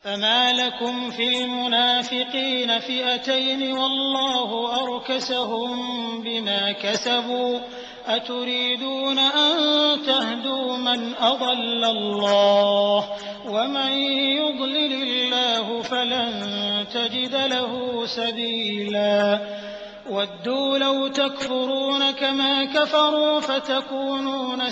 فما لكم في المنافقين فئتين والله أركسهم بما كسبوا أتريدون أن تهدوا من أضل الله ومن يضلل الله فلن تجد له سبيلا ودوا لو تكفرون كما كفروا فتكونون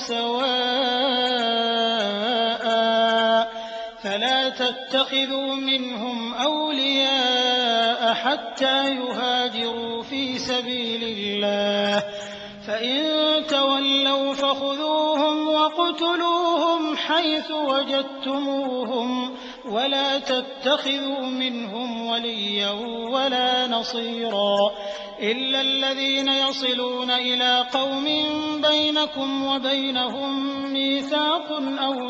سواء فلا تتخذوا منهم أولياء حتى يهاجروا في سبيل الله فإن تولوا فخذوهم واقتلوهم حيث وجدتموهم ولا تتخذوا منهم وليا ولا نصيرا إلا الذين يصلون إلى قوم بينكم وبينهم ميثاق أو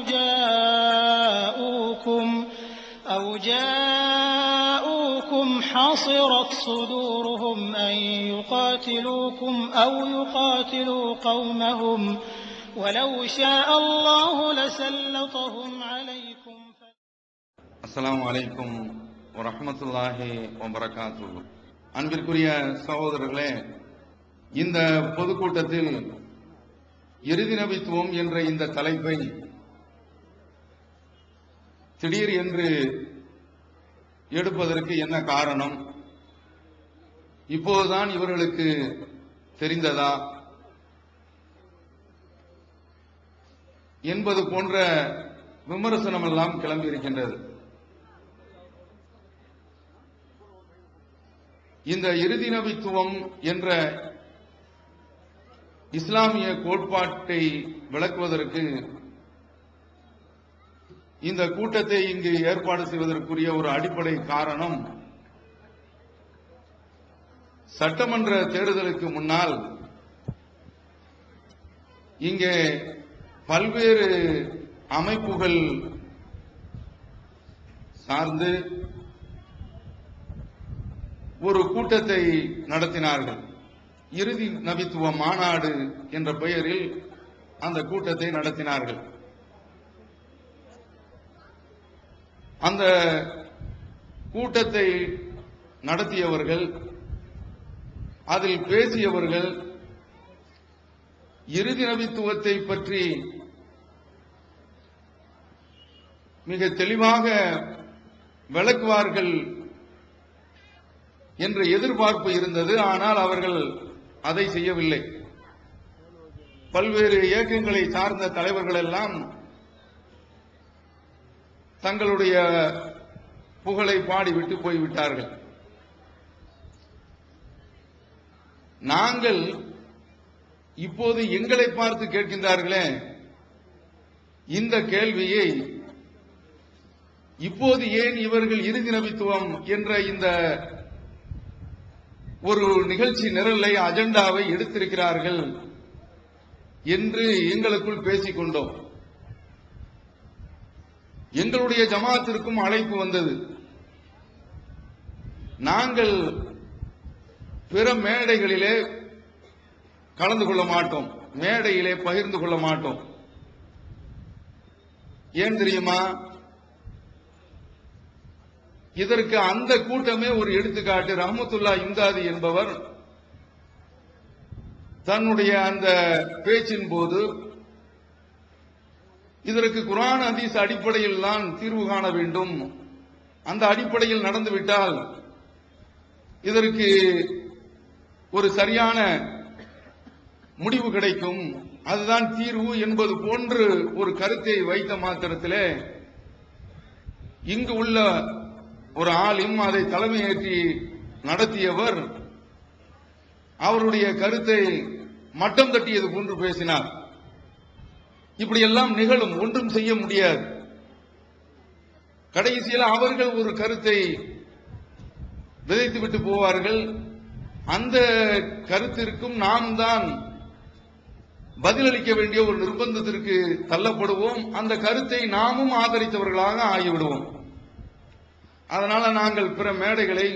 جاءوكم أو جاءوكم حصرت صدورهم أن يقاتلوكم أو يقاتلوا قومهم ولو شاء الله لسلطهم عليكم அஸ்ஸலாமு அலைக்கும் வரஹ்மத்துல்லாஹி வபரகாத்துஹு அன்பிற்குரிய சகோதரர்களே இந்த பொதுக்கூட்டத்தில் இறுதி நபித்துவம் என்ற இந்த தலைப்பை திடீர் என்று எடுப்பதற்கு என்ன காரணம் இப்போதுதான் இவர்களுக்கு தெரிந்ததா என்பது போன்ற விமர்சனம் எல்லாம் கிளம்பி இருக்கின்றது இந்த இறுதி நபித்துவம் என்ற இஸ்லாமிய கோட்பாட்டை விளக்குவதற்கு இந்த கூட்டத்தை இங்கு ஏற்பாடு செய்வதற்குரிய ஒரு அடிப்படை காரணம் சட்டமன்ற தேர்தலுக்கு முன்னால் இங்கே பல்வேறு அமைப்புகள் சார்ந்து ஒரு கூட்டத்தை நடத்தினார்கள் இறுதி நபித்துவ மாநாடு என்ற பெயரில் அந்த கூட்டத்தை நடத்தினார்கள் அந்த கூட்டத்தை நடத்தியவர்கள் அதில் பேசியவர்கள் இறுதி நபித்துவத்தை பற்றி மிக தெளிவாக விளக்குவார்கள் என்ற எதிர்பார்ப்பு இருந்தது ஆனால் அவர்கள் அதை செய்யவில்லை பல்வேறு இயக்கங்களை சார்ந்த தலைவர்கள் எல்லாம் தங்களுடைய புகழை பாடிவிட்டு போய்விட்டார்கள் நாங்கள் இப்போது எங்களை பார்த்து கேட்கின்றார்களே இந்த கேள்வியை இப்போது ஏன் இவர்கள் இறுதி நபித்துவம் என்ற இந்த ஒரு நிகழ்ச்சி நிரலை அஜெண்டாவை எடுத்திருக்கிறார்கள் என்று எங்களுக்குள் பேசிக் கொண்டோம் எங்களுடைய ஜமாத்திற்கும் அழைப்பு வந்தது நாங்கள் பிற மேடைகளிலே கலந்து கொள்ள மாட்டோம் மேடையிலே பகிர்ந்து கொள்ள மாட்டோம் ஏன் தெரியுமா இதற்கு அந்த கூட்டமே ஒரு எடுத்துக்காட்டு ரஹமத்துல்லா இம்தாதி என்பவர் தன்னுடைய அந்த பேச்சின் போது இதற்கு குரான் ஹதீஸ் அடிப்படையில் தான் தீர்வு காண வேண்டும் அந்த அடிப்படையில் நடந்துவிட்டால் இதற்கு ஒரு சரியான முடிவு கிடைக்கும் அதுதான் தீர்வு என்பது போன்று ஒரு கருத்தை வைத்த மாத்திரத்திலே இங்கு உள்ள ஒரு ஆளும் அதை தலைமையேற்றி நடத்தியவர் அவருடைய கருத்தை மட்டம் தட்டியது போன்று பேசினார் இப்படி எல்லாம் நிகழும் ஒன்றும் செய்ய முடியாது கடைசியில் அவர்கள் ஒரு கருத்தை விதைத்து விட்டு போவார்கள் அந்த கருத்திற்கும் நாம் தான் பதிலளிக்க வேண்டிய ஒரு நிர்பந்தத்திற்கு தள்ளப்படுவோம் அந்த கருத்தை நாமும் ஆதரித்தவர்களாக ஆகிவிடுவோம் அதனால நாங்கள் பிற மேடைகளை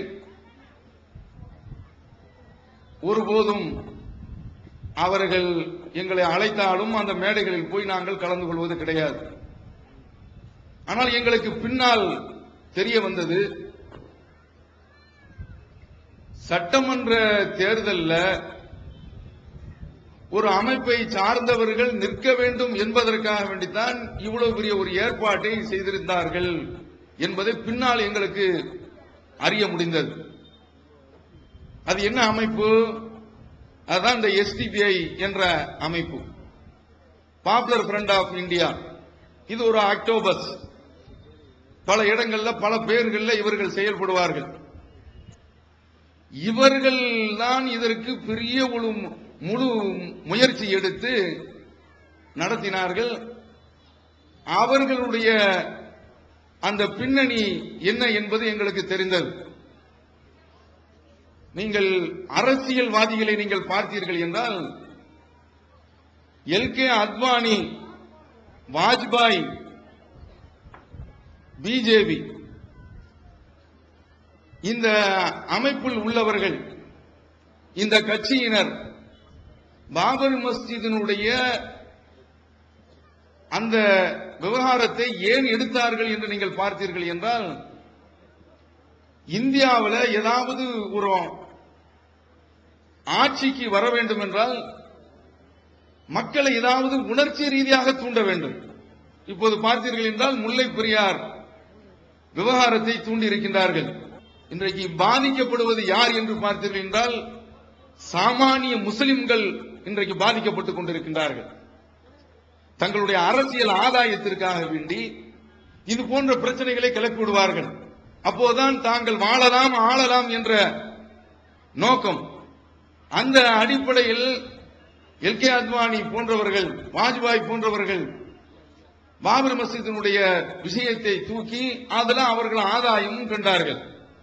ஒருபோதும் அவர்கள் எங்களை அழைத்தாலும் அந்த மேடைகளில் போய் நாங்கள் கலந்து கொள்வது கிடையாது ஆனால் எங்களுக்கு பின்னால் தெரிய வந்தது சட்டமன்ற தேர்தல்ல ஒரு அமைப்பை சார்ந்தவர்கள் நிற்க வேண்டும் என்பதற்காக வேண்டித்தான் இவ்வளவு பெரிய ஒரு ஏற்பாட்டை செய்திருந்தார்கள் என்பதை பின்னால் எங்களுக்கு அறிய முடிந்தது அது என்ன அமைப்பு அதுதான் இந்த எஸ்டிபிஐ என்ற அமைப்பு பாப்புலர் ஃப்ரண்ட் ஆஃப் இந்தியா இது ஒரு அக்டோபஸ் பல இடங்கள்ல பல பேர்கள்ல இவர்கள் செயல்படுவார்கள் இவர்கள் தான் இதற்கு பெரிய ஒரு முழு முயற்சி எடுத்து நடத்தினார்கள் அவர்களுடைய அந்த பின்னணி என்ன என்பது எங்களுக்கு தெரிந்தது நீங்கள் அரசியல்வாதிகளை நீங்கள் பார்த்தீர்கள் என்றால் L K Advani Vajpayee BJP இந்த அமைப்பில் உள்ளவர்கள் இந்த கட்சியினர் பாபர் மஸ்ஜிதினுடைய அந்த விவகாரத்தை ஏன் எடுத்தார்கள் என்று நீங்கள் பார்த்தீர்கள் என்றால் இந்தியாவில் ஏதாவது ஒரு ஆட்சிக்கு வர வேண்டும் என்றால் மக்களை ஏதாவது உணர்ச்சி ரீதியாக தூண்ட வேண்டும் இப்போது பார்த்தீர்கள் என்றால் முல்லை பெரியார் விவகாரத்தை தூண்டி இருக்கின்றார்கள் இன்றைக்கு பாதிக்கப்படுவது யார் என்று பார்த்தீர்கள் என்றால் சாமானிய முஸ்லிம்கள் இன்றைக்கு பாதிக்கப்பட்டுக் கொண்டிருக்கின்றார்கள் தங்களுடைய அரசியல் ஆதாயத்திற்காக வேண்டி இது போன்ற பிரச்சனைகளை கிளப்பி விடுவார்கள் அப்போதுதான் தாங்கள் வாழலாம் ஆளலாம் என்ற நோக்கம் அந்த அடிப்படையில் எல் கே அத்வானி போன்றவர்கள் வாஜ்பாய் போன்றவர்கள் பாபர் மஸ்ஜிதினுடைய விஷயத்தை தூக்கி அதெல்லாம் அவர்கள் ஆதாயமும் கண்டார்கள்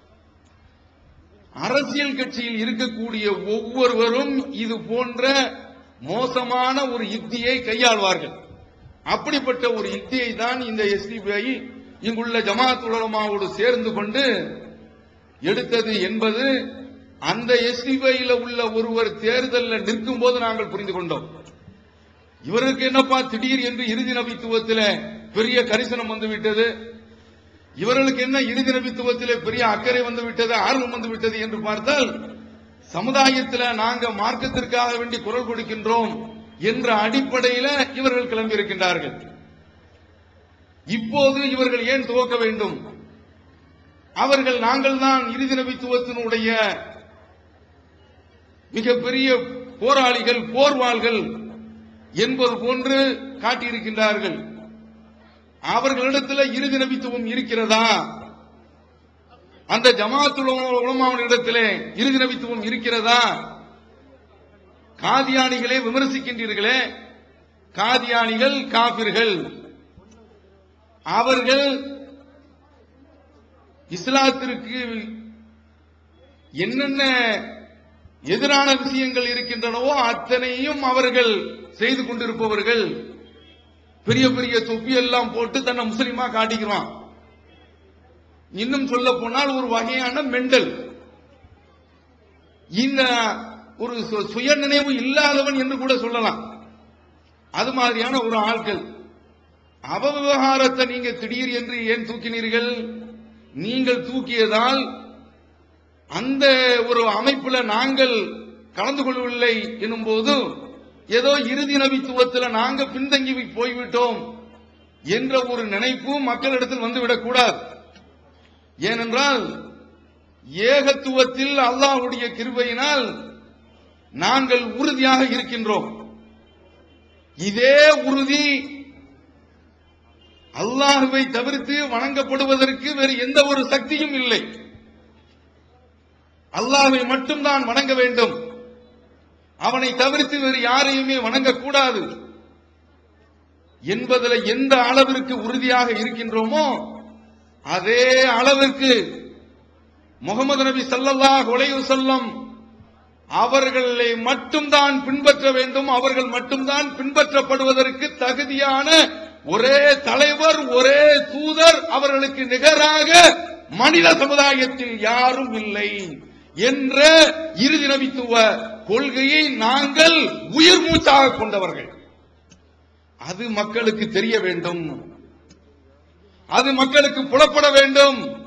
அரசியல் கட்சியில் இருக்கக்கூடிய ஒவ்வொருவரும் இது போன்ற மோசமான ஒரு யுக்தியை கையாள்வார்கள் அப்படிப்பட்ட ஒரு யுக்தியை தான் இந்த எஸ்டிபிஐ இங்குள்ள ஜமாத் உலகமாவோடு சேர்ந்து கொண்டு எடுத்தது என்பது அந்த எஸ்டிபிஐல உள்ள ஒருவர் தேர்தலில் நிற்கும் போது நாங்கள் புரிந்து கொண்டோம் இவருக்கு என்னப்பா திடீர் என்று இறுதி நபித்துவத்தில் பெரிய கரிசனம் வந்துவிட்டது இவர்களுக்கு என்ன இறுதி நபித்துவத்திலே பெரிய அக்கறை வந்து விட்டது ஆர்வம் வந்து விட்டது என்று பார்த்தால் சமுதாயத்தில் நாங்க மார்க்கத்திற்காக வேண்டி குரல் கொடுக்கின்றோம் என்ற அடிப்படையில் இவர்கள் கிளம்பி இருக்கின்றார்கள் இப்போது இவர்கள் ஏன் துவக்க வேண்டும் அவர்கள் நாங்கள் தான் இறுதி நபித்துவத்தினுடைய மிகப்பெரிய போராளிகள் போர்வாள்கள் என்பது போன்று காட்டியிருக்கின்றார்கள் அவர்களிடத்தில் இறுதி நபித்துவம் இருக்கிறதா அந்த ஜமாத்துல் உலமாவினிடத்திலே இறுதி நபித்துவம் இருக்கிறதா காதியானிகளை விமர்சிக்கின்றீர்களே காதியானிகள் காபிர்கள் அவர்கள் இஸ்லாத்திற்கு என்னென்ன எதிரான விஷயங்கள் இருக்கின்றனவோ அத்தனையும் அவர்கள் செய்து கொண்டிருப்பவர்கள் பெரிய பெரிய தொப்பி எல்லாம் போட்டு தன்னை முஸ்லீமா காட்டிக்கிறான் இன்னும் சொல்ல போனால் ஒரு வகையான மெண்டல் இந்த ஒரு சு- சுய நினைவு இல்லாதவன் என்று கூட சொல்லலாம் அது மாதிரியான ஒரு ஆட்கள் அவ விவகாரத்தை நீங்க திடீர் என்று ஏன் தூக்கினீர்கள் நீங்கள் தூக்கியதால் அந்த ஒரு அமைப்புல நாங்கள் கலந்து கொள்ளவில்லை எனும் போது ஏதோ இறுதி நபித்துவத்தில் நாங்க பின்தங்கி போய்விட்டோம் என்ற ஒரு நினைப்பு மக்களிடத்தில் வந்துவிடக் கூடாது ஏனென்றால் ஏகத்துவத்தில் அல்லாஹ்வுடைய கிருபையினால் நாங்கள் உறுதியாக இருக்கின்றோம் இதே உறுதி அல்லாஹுவை தவிர்த்து வணங்கப்படுவதற்கு வேறு எந்த ஒரு சக்தியும் இல்லை அல்லாஹ்வை மட்டும்தான் வணங்க வேண்டும் அவனை தவிர்த்து வேறு யாரையுமே வணங்கக்கூடாது என்பதில் எந்த அளவிற்கு உறுதியாக இருக்கின்றோமோ அதே அளவிற்கு முகமது நபி ஸல்லல்லாஹு அலைஹி வஸல்லம் அவர்களை மட்டும்தான் பின்பற்ற வேண்டும் அவர்கள் மட்டும்தான் பின்பற்றப்படுவதற்கு தகுதியான ஒரே தலைவர் ஒரே தூதர் அவர்களுக்கு நிகராக மனித சமுதாயத்தில் யாரும் இல்லை என்ற இறுதி நபித்துவ கொள்கையை நாங்கள் உயிர் மூச்சாக கொண்டவர்கள் அது மக்களுக்கு தெரிய வேண்டும் அது மக்களுக்கு புலப்பட வேண்டும்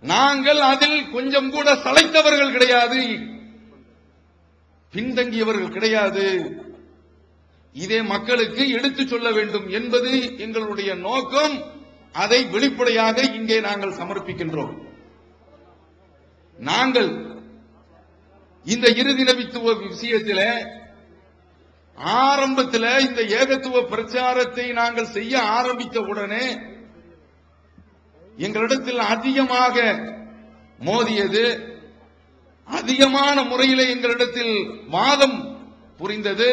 நாங்கள் அதில் கொஞ்சம் கூட சளைத்தவர்கள் கிடையாது பின்தங்கியவர்கள் கிடையாது இதை மக்களுக்கு எடுத்துச் சொல்ல வேண்டும் என்பது எங்களுடைய நோக்கம் அதை வெளிப்படையாக இங்கே நாங்கள் சமர்ப்பிக்கின்றோம் நாங்கள் இந்த இறுதி நபித்துவ விஷயத்தில் ஆரம்பத்தில் இந்த ஏகத்துவ பிரச்சாரத்தை நாங்கள் செய்ய ஆரம்பித்த உடனே எங்களிடத்தில் அதிகமாக மோதியது அதிகமான முறையில் எங்களிடத்தில் வாதம் புரிந்தது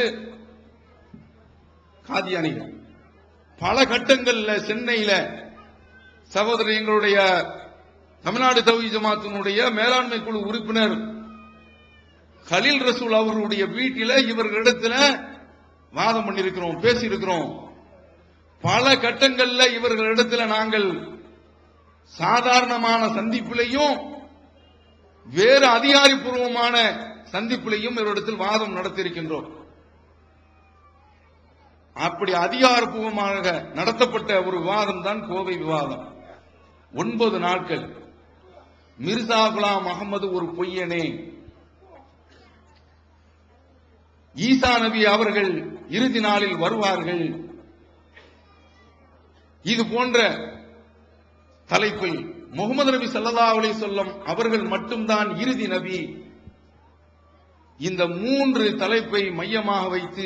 காதியானிகள் பல கட்டங்கள்ல சென்னையில சகோதரர் எங்களுடைய தமிழ்நாடு தவி ஜமாத்தினுடைய மேலாண்மை குழு உறுப்பினர் கலில் ரசூல் அவர்களுடைய வீட்டில இவர்களிடத்துல வாதம் பண்ணிருக்கிறோம் பேசியிருக்கிறோம் பல கட்டங்கள்ல இவர்களிடத்துல நாங்கள் சாதாரணமான சந்திப்பிலையும் வேறு அதிகாரப்பூர்வமான சந்திப்பிலையும் இவரிடத்தில் வாதம் நடத்தியிருக்கின்றோம் அப்படி அதிகாரப்பூர்வமாக நடத்தப்பட்ட ஒரு விவாதம் தான் கோவை விவாதம் ஒன்பது நாட்கள் மிர்சா குலாம் அகமது ஒரு பொய்யனே ஈசா நபி அவர்கள் இறுதி நாளில் வருவார்கள் இது போன்ற தலைப்பில் முகமது நபி சல்லா அலி சொல்லம் அவர்கள் மட்டும்தான் இறுதி நபி இந்த மூன்று தலைப்பை மையமாக வைத்து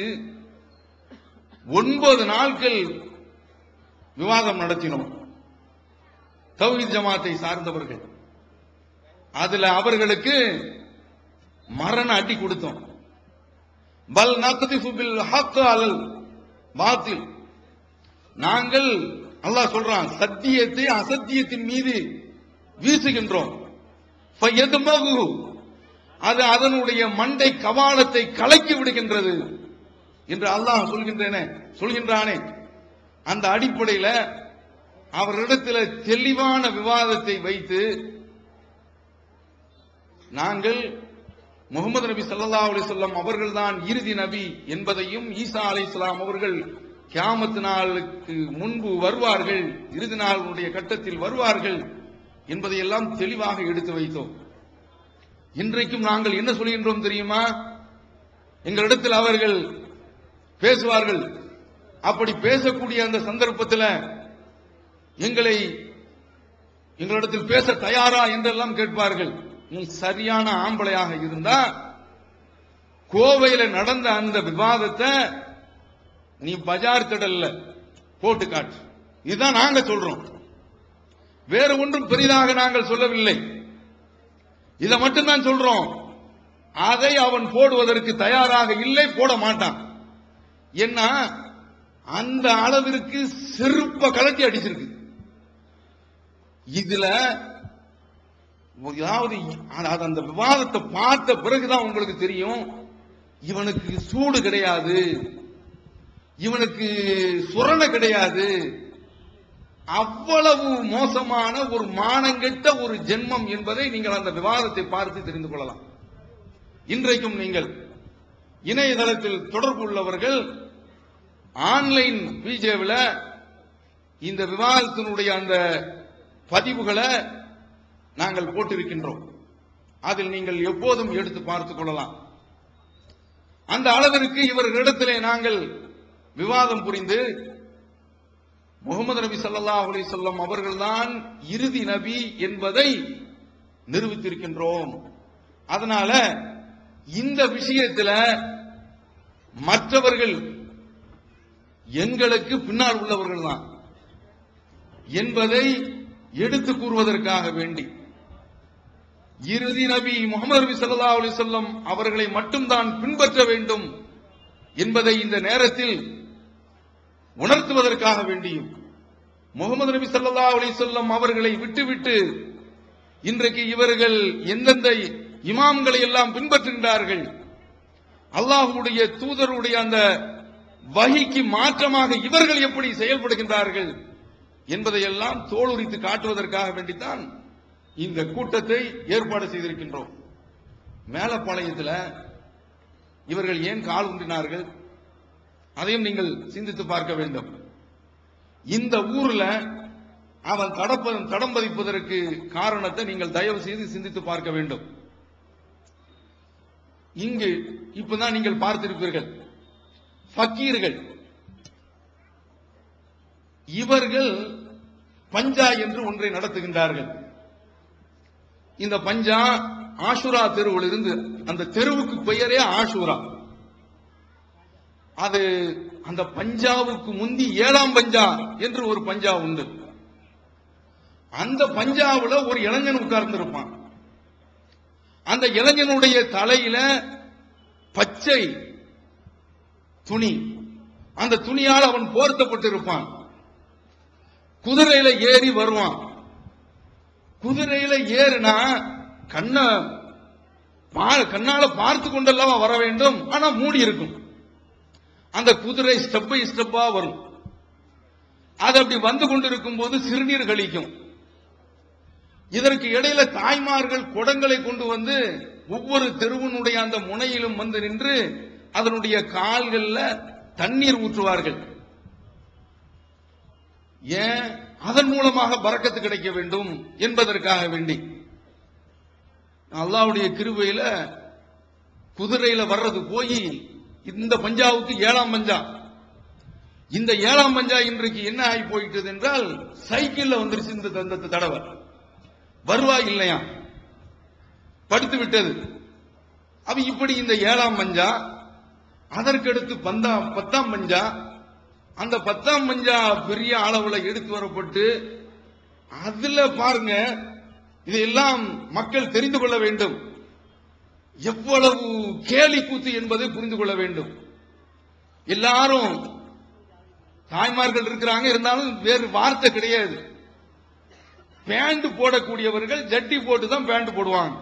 ஒன்பது நாட்கள் விவாதம் நடத்தினோம் தௌஹீத் ஜமாத்தை சார்ந்தவர்கள் அதுல அவர்களுக்கு மரண அடி கொடுத்தோம் பல் நக்திஃபு பில் ஹக் அலல் பாத்தில் நாங்கள் அல்லாஹ் சொல்றான் சத்தியத்தை அசத்தியத்தின் மீது வீசுகின்றோம் ஃபயத்மகு அது அதனுடைய மண்டை கவாலத்தை கலக்கி விடுகின்றது என்று அல்லாஹ் சொல்கின்றன சொல்கின்றானே அந்த அடிப்படையில அவரிடத்தில் தெளிவான விவாதத்தை வைத்து நாங்கள் முகமது நபி ஸல்லல்லாஹு அலைஹி வஸல்லம் அவர்கள்தான் இறுதி நபி என்பதையும் ஈசா அலைஹிஸ்ஸலாம் அவர்கள் கியாமத் நாளுக்கு முன்பு வருவார்கள் இறுதி நாளுடைய கட்டத்தில் வருவார்கள் என்பதையெல்லாம் தெளிவாக எடுத்து வைத்தோம் இன்றைக்கும் நாங்கள் என்ன சொல்கின்றோம் தெரியுமா எங்களிடத்தில் அவர்கள் பேசுவார்கள் அப்படி பேசக்கூடிய அந்த சந்தர்ப்பத்தில் எங்களை எங்களிடத்தில் பேச தயாரா என்றெல்லாம் கேட்பார்கள் நீ சரியான ஆம்பளையாக இருந்தா கோவையில நடந்த அந்த விவாதத்தை நீ பஜார் திடல்ல போட்டு காட்டு இதுதான் நாங்க சொல்றோம் வேற ஒன்றும் பெரிதாக நாங்கள் சொல்லவில்லை இதை மட்டும்தான் சொல்றோம் அதை அவன் போடுவதற்கு தயாராக இல்லை போட மாட்டான் என்ன அந்த அளவிற்கு செருப்ப கலட்டி அடிச்சிருக்கு இதுல அதாவது அது அந்த விவாதத்தை பார்த்த பிறகுதான் உங்களுக்கு தெரியும் இவனுக்கு சூடு கிடையாது இவனுக்கு சுரண கிடையாது அவ்வளவு மோசமான ஒரு மானங்கெட்ட ஒரு ஜென்மம் என்பதை நீங்கள் அந்த விவாதத்தை பார்த்து தெரிந்து கொள்ளலாம் இன்றைக்கும் நீங்கள் இணையதளத்தில் தொடர்பு உள்ளவர்கள் ஆன்லைன் பிஜேவில் இந்த விவாதத்தினுடைய அந்த பதிவுகளை நாங்கள் போட்டிருக்கின்றோம் அதில் நீங்கள் எப்போதும் எடுத்து பார்த்துக் கொள்ளலாம் அந்த அளவிற்கு இவர்களிடத்திலே நாங்கள் விவாதம் புரிந்து முகமது நபி ஸல்லல்லாஹு அலைஹி வஸல்லம் அவர்கள்தான் இறுதி நபி என்பதை நிரூபித்திருக்கின்றோம் அதனால இந்த விஷயத்துல மற்றவர்கள் எங்களுக்கு பின்னால் உள்ளவர்கள் தான் என்பதை எடுத்து கூறுவதற்காக வேண்டி இறுதி நபி முகமது நபி ஸல்லல்லாஹு அலைஹி வஸல்லம் அவர்களை மட்டும்தான் பின்பற்ற வேண்டும் என்பதை இந்த நேரத்தில் உணர்த்துவதற்காக வேண்டியும் முகமது நபி ஸல்லல்லாஹு அலைஹி வஸல்லம் அவர்களை விட்டுவிட்டு இன்றைக்கு இவர்கள் எந்தெந்த இமாம்களை எல்லாம் பின்பற்றுகின்றார்கள் அல்லாஹ்வுடைய தூதருடைய அந்த வகிக்கு மாற்றமாக இவர்கள் எப்படி செயல்படுகின்றார்கள் என்பதையெல்லாம் தோலுரித்து காட்டுவதற்காக வேண்டித்தான் இந்த கூட்டத்தை ஏற்பாடு செய்திருக்கின்றோம் மேலப்பாளையத்தில் இவர்கள் ஏன் கால் ஊன்றினார்கள் அதையும் நீங்கள் சிந்தித்து பார்க்க வேண்டும் இந்த ஊர்ல அவன் தடப்ப தடம் பதிப்பதற்கு காரணத்தை நீங்கள் தயவு செய்து சிந்தித்து பார்க்க வேண்டும் இங்கு இப்பதான் நீங்கள் பார்த்திருப்பீர்கள் ஃபக்கீர்கள் இவர்கள் பஞ்சா என்று ஒன்றை நடத்துகின்றார்கள் இந்த பஞ்சா ஆஷுரா தெருவில் இருந்து அந்த தெருவுக்கு பெயரே ஆஷுரா அது அந்த பஞ்சாவுக்கு முந்தி ஏழாம் பஞ்சா என்று ஒரு பஞ்சா உண்டு அந்த பஞ்சாவுல ஒரு இளைஞன் உட்கார்ந்து இருப்பான் அந்த இளைஞனுடைய தலையில பச்சை துணி அந்த துணியால் அவன் போர்த்தப்பட்டிருப்பான் குதிரையில ஏறி வருவான் குதிரையில ஏறினா கண்ண பா- கண்ணால பார்த்து கொண்டல்லவா வர வேண்டும் ஆனா மூடி இருக்கும் அந்த குதிரை ஸ்டெப் பை ஸ்டெப்பா வரும் அது அப்படி வந்து கொண்டிருக்கும் போது சிறுநீர் கழிக்கும் இதற்கு இடையில தாய்மார்கள் குடங்களை கொண்டு வந்து ஒவ்வொரு தெருவனுடைய அந்த முனையிலும் வந்து நின்று அதனுடைய கால்கள்ல தண்ணீர் ஊற்றுவார்கள் ஏன் அதன் மூலமாக பறக்கத்து கிடைக்க வேண்டும் என்பதற்காக வேண்டி அல்லாவுடைய கிருபையில குதிரையில வர்றது போய் இந்த பஞ்சாவுக்கு ஏழாம் பஞ்சா இந்த ஏழாம் பஞ்சா இன்றைக்கு என்ன ஆகி போயிட்டது என்றால் சைக்கிள்ல வந்துருச்சு இந்த இந்த தடவை வருவாய் இல்லையா படுத்து விட்டது அப்ப இப்படி இந்த ஏழாம் பஞ்சா அதற்கடுத்து பந்தா பத்தாம் பஞ்சா அந்த பத்தாம் பஞ்சா பெரிய அளவுல எடுத்து வரப்பட்டு அதுல பாருங்க இதையெல்லாம் மக்கள் தெரிந்து கொள்ள வேண்டும் எவ்வளவு கேலி கூத்து என்பதை புரிந்து கொள்ள வேண்டும் எல்லாரும் தாய்மார்கள் இருக்கிறாங்க இருந்தாலும் வேறு வார்த்தை கிடையாது பேண்ட் போடக்கூடியவர்கள் ஜட்டி போட்டு தான் பேண்ட் போடுவாங்க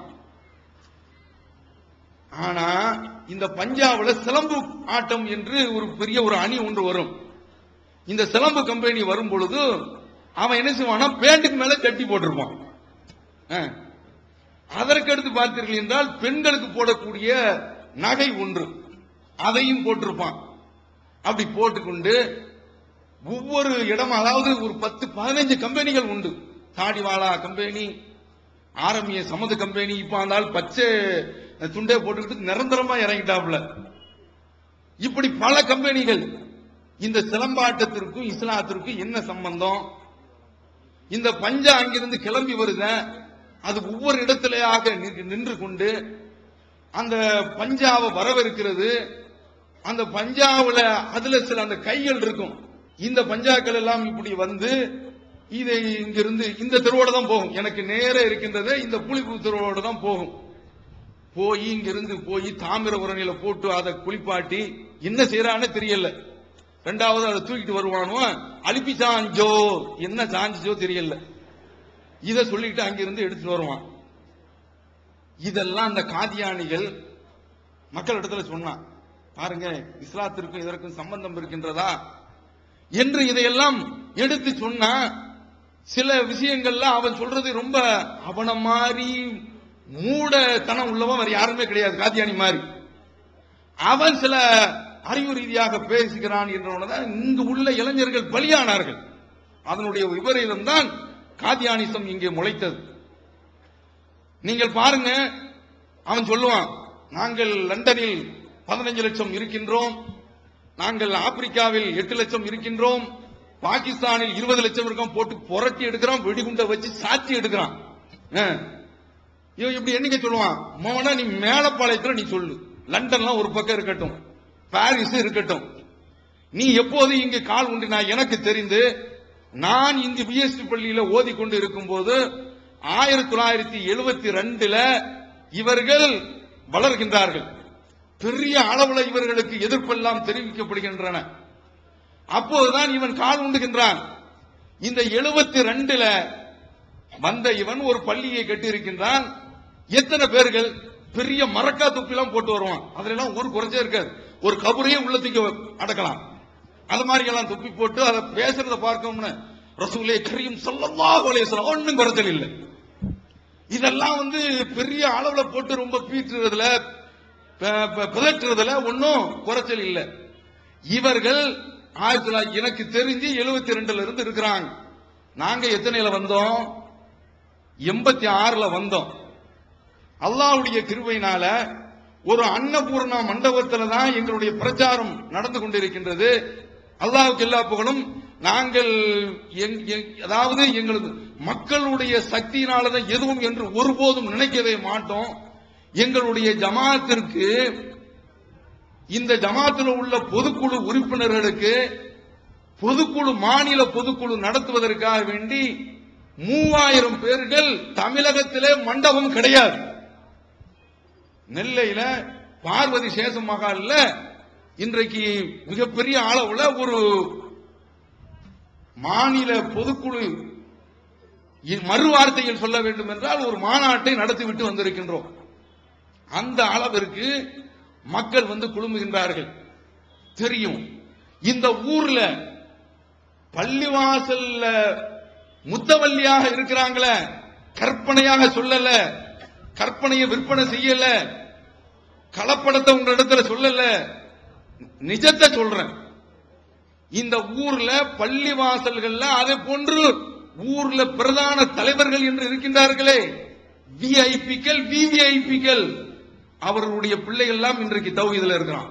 ஆனா இந்த பஞ்சாப்ல சிலம்பு ஆட்டம் என்று ஒரு பெரிய ஒரு அணி ஒன்று வரும் இந்த சிலம்பு கம்பெனி வரும் பொழுது அவன் என்ன செய்வானா பேண்ட்டுக்கு மேல ஜட்டி போட்டிருப்பான் ஆ. அதற்கடுத்து பார்த்தீர்கள் என்றால் பெண்களுக்கு போடக்கூடிய நகை ஒன்று அதையும் போட்டிருப்பான் அப்படி போட்டுக்கொண்டு ஒவ்வொரு இடம் அதாவது ஒரு பத்து பதினைஞ்சு கம்பெனிகள் உண்டு தாடிவாலா கம்பெனி ஆரம்பிய சமது கம்பெனி இப்ப அந்த ஆள் பச்சை துண்டே போட்டுக்கிட்டு நிரந்தரமா இறங்கிட்டாப்ல இப்படி பல கம்பெனிகள் இந்த சிலம்பாட்டத்திற்கும் இஸ்லாத்திற்கும் என்ன சம்பந்தம் இந்த பஞ்சா அங்கிருந்து கிளம்பி வருத அது ஒவ்வொரு இடத்திலேயாக நின்று- நின்று கொண்டு அந்த பஞ்சாவை வரவிருக்கிறது அந்த பஞ்சாவுல அதுல சில அந்த கைகள் இருக்கும் இந்த பஞ்சாக்கள் எல்லாம் இப்படி வந்து இதை இங்கிருந்து இந்த தெருவோட தான் போகும் எனக்கு நேர இருக்கின்றது இந்த புளிப்பு தெருவோட தான் போகும் போய் இங்கிருந்து போய் தாமிரபரணியில போட்டு அதை குளிப்பாட்டி என்ன செய்யறான்னு தெரியல ரெண்டாவது அதை தூக்கிட்டு வருவானோ அழுப்பி சாஞ்சோ என்ன சாஞ்சிச்சோ தெரியல இத சொல்லிட்டு அங்கிருந்து எடுத்துட்டு வருவான் இதெல்லாம் அந்த காதியானிகள் மக்களிடத்துல சொன்னான் பாருங்க இஸ்லாத்திற்கும் இதற்கும் சம்பந்தம் இருக்கின்றதா என்று இதையெல்லாம் எடுத்து சொன்னா சில விஷயங்கள்ல அவன் சொல்றது ரொம்ப அவன மாதிரி மூடத்தனம் உள்ளவன் வேற யாருமே கிடையாது காத்தியானி மாதிரி அவன் சில அறிவு ரீதியாக பேசுகிறான் என்றவுடன் இங்கு உள்ள இளைஞர்கள் பலியானார்கள் அதனுடைய விபரீதம் தான் காதியானிசம் இங்கே முளைத்தது நீங்கள் பாருங்க அவன் சொல்லுவான் நாங்கள் லண்டனில் பதினஞ்சு லட்சம் இருக்கின்றோம் நாங்கள் ஆப்பிரிக்காவில் எட்டு லட்சம் இருக்கின்றோம் பாகிஸ்தானில் இருபது லட்சம் இருக்கோம் போட்டு புரட்டி எடுக்கிறான் வெடிகுண்டை வச்சு சாட்சி எடுக்கிறான் ஆ. இவன் இப்படி எண்ணிக்கை சொல்லுவான் மோனா நீ மேலப்பாளையத்துல நீ சொல்லு லண்டன்லாம் ஒரு பக்கம் இருக்கட்டும் பாரிஸ் இருக்கட்டும் நீ எப்போது இங்கு கால் உண்டு நான் எனக்கு தெரிந்து நான் இங்கு பிஎஸ்டி பள்ளியில ஓதி கொண்டு இருக்கும்போது ஆயிரத்தி தொள்ளாயிரத்தி எழுபத்தி ரெண்டுல இவர்கள் வளர்கின்றார்கள் பெரிய அளவுல இவர்களுக்கு எதிர்ப்பெல்லாம் தெரிவிக்கப்படுகின்றன அப்போதுதான் இவன் கால் உண்டுகின்றான் இந்த எழுபத்தி ரெண்டுல வந்த இவன் ஒரு பள்ளியை கட்டியிருக்கின்றான் எத்தனை பேர்கள் பெரிய மரக்கா தொப்பிலாம் போட்டு வருவான் அதுல எல்லாம் ஒரு குறைச்சே இருக்காது ஒரு கபரையே உள்ளத்துக்கு அடக்கலாம் அது மாதிரி எல்லாம் தொப்பி போட்டு அதை பேசுறத பார்க்கணும்னு ரசூலே கரீம் ஸல்லல்லாஹு அலைஹி வஸல்லம் ஒண்ணும் குறைச்சல் இல்லை இதெல்லாம் வந்து பெரிய அளவுல போட்டு ரொம்ப பீற்றுறதுல ப- ப- பிதற்றுறதுல ஒன்னும் குறைச்சல் இல்லை இவர்கள் ஆயிரத்தி தொள்ளாயிரத்தி எனக்கு தெரிஞ்சு எழுபத்தி ரெண்டுல இருந்து இருக்கிறாங்க நாங்க எத்தனையில வந்தோம் எண்பத்தி ஆறுல வந்தோம் அல்லாஹ்வுடைய கிருபையினால ஒரு அன்னபூர்ணா மண்டபத்துல தான் எங்களுடைய பிரச்சாரம் நடந்து கொண்டிருக்கின்றது அல்லாஹ்வுக்கு எல்லா புகழும் நாங்கள் எங்- எங்- அதாவது எங்களது மக்களுடைய சக்தியினாலதான் எதுவும் என்று ஒருபோதும் நினைக்கவே மாட்டோம் எங்களுடைய ஜமாத்திற்கு இந்த ஜமாத்தில் உள்ள பொதுக்குழு உறுப்பினர்களுக்கு பொதுக்குழு மாநில பொதுக்குழு நடத்துவதற்காக வேண்டி மூவாயிரம் பேர்கள் தமிழகத்திலே மண்டபம் கிடையாது நெல்லையில பார்வதி சேஷ மகால்ல இன்றைக்கு மிகப்பெரிய அளவுல ஒரு மாநில பொதுக்குழு இ- மறு வார்த்தையில் சொல்ல வேண்டும் என்றால் ஒரு மாநாட்டை நடத்திவிட்டு வந்திருக்கின்றோம் அந்த அளவிற்கு மக்கள் வந்து குழுமுகின்றார்கள் தெரியும் இந்த ஊர்ல பள்ளிவாசல்ல முத்தவல்லியாக இருக்கிறாங்களே கற்பனையாக சொல்லல கற்பனையை விற்பனை செய்யல கலப்படத்தை உங்க இடத்துல சொல்லல நிஜத்தை சொல்றேன் இந்த ஊர்ல பள்ளி வாசல்கள்ல அதே போன்று ஊர்ல பிரதான தலைவர்கள் என்று இருக்கின்றார்களே விஐபிக்கள் விவிஐபிக்கள் அவர்களுடைய பிள்ளைகள் எல்லாம் இன்றைக்கு தௌஹீதுல இருக்கிறான்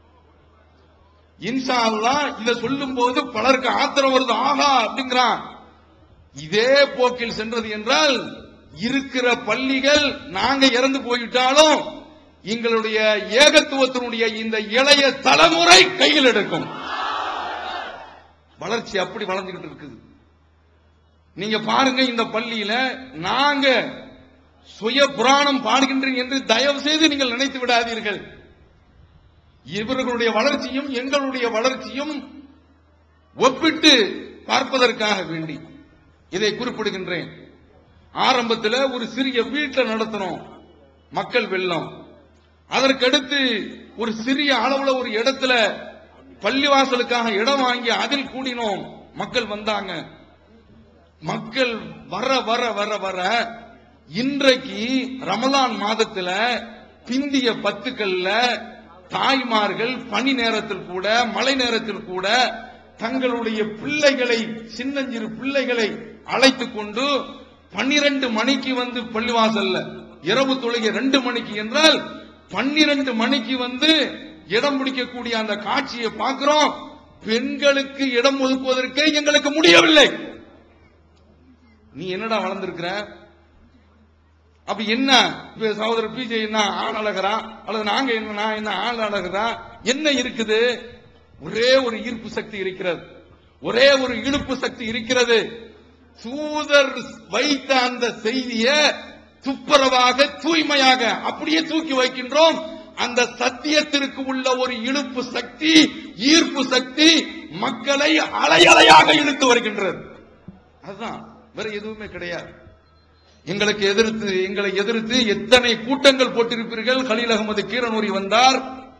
இன்ஷா அல்லாஹ் இத சொல்லும் போது பலருக்கு ஆத்திரம் வருது ஆஹா அப்படிங்கிறான் இதே போக்கில் சென்றது என்றால் இருக்கிற பள்ளிகள் நாங்க இறந்து போயிட்டாலும் எங்களுடைய ஏகத்துவத்தினுடைய இந்த இளைய தலைமுறை கையில் எடுக்கும் வளர்ச்சி அப்படி வளர்ந்துகிட்டு இருக்குது நீங்க பாருங்க இந்த பள்ளியில நாங்க சுய புராணம் பாடுகின்றேன் என்று தயவு செய்து நீங்கள் நினைத்து விடாதீர்கள் இவர்களுடைய வளர்ச்சியும் எங்களுடைய வளர்ச்சியும் ஒப்பிட்டு பார்ப்பதற்காக வேண்டி இதை குறிப்பிடுகின்றேன் ஆரம்பத்தில் ஒரு சிறிய வீட்டை நடத்தணும் மக்கள் வெள்ளம் அதற்கடுத்து ஒரு சிறிய அளவுல ஒரு இடத்துல பள்ளிவாசலுக்காக இடம் வாங்கி அதில் கூடினோம் மக்கள் வந்தாங்க மக்கள் வர வர வர வர இன்றைக்கு ரமலான் மாதத்துல பிந்திய பத்துக்கள்ல தாய்மார்கள் பனி நேரத்தில் கூட மழை நேரத்தில் கூட தங்களுடைய பிள்ளைகளை சின்னஞ்சிறு பிள்ளைகளை அழைத்துக் கொண்டு பன்னிரண்டு மணிக்கு வந்து பள்ளிவாசல்ல இரவு தொழுகை ரெண்டு மணிக்கு என்றால் பன்னிரண்டு மணிக்கு வந்து இடம் பிடிக்கக்கூடிய அந்த காட்சியை பார்க்கிறோம் பெண்களுக்கு இடம் ஒதுக்குவதற்கே எங்களுக்கு முடியவில்லை நீ என்னடா வளர்ந்திருக்கிற அப்ப என்ன இப்ப சகோதரர் பிஜே என்ன ஆள் அழகரா அல்லது நாங்க என்ன நான் என்ன ஆள் அழகரா என்ன இருக்குது ஒரே ஒரு ஈர்ப்பு சக்தி இருக்கிறது ஒரே ஒரு இழுப்பு சக்தி இருக்கிறது தூதர் வைத்த அந்த செய்திய துப்புரவாக தூய்மையாக அப்படியே தூக்கி வைக்கின்றோம் அந்த சத்தியத்திற்கு உள்ள ஒரு இழுப்பு சக்தி ஈர்ப்பு சக்தி மக்களை அலையலையாக இழுத்து வருகின்றது அதுதான் வேற எதுவுமே கிடையாது எங்களுக்கு எதிர்த்து எங்களை எதிர்த்து எத்தனை கூட்டங்கள் போட்டிருப்பீர்கள் கலீல் அகமது கீரனூரி வந்தார்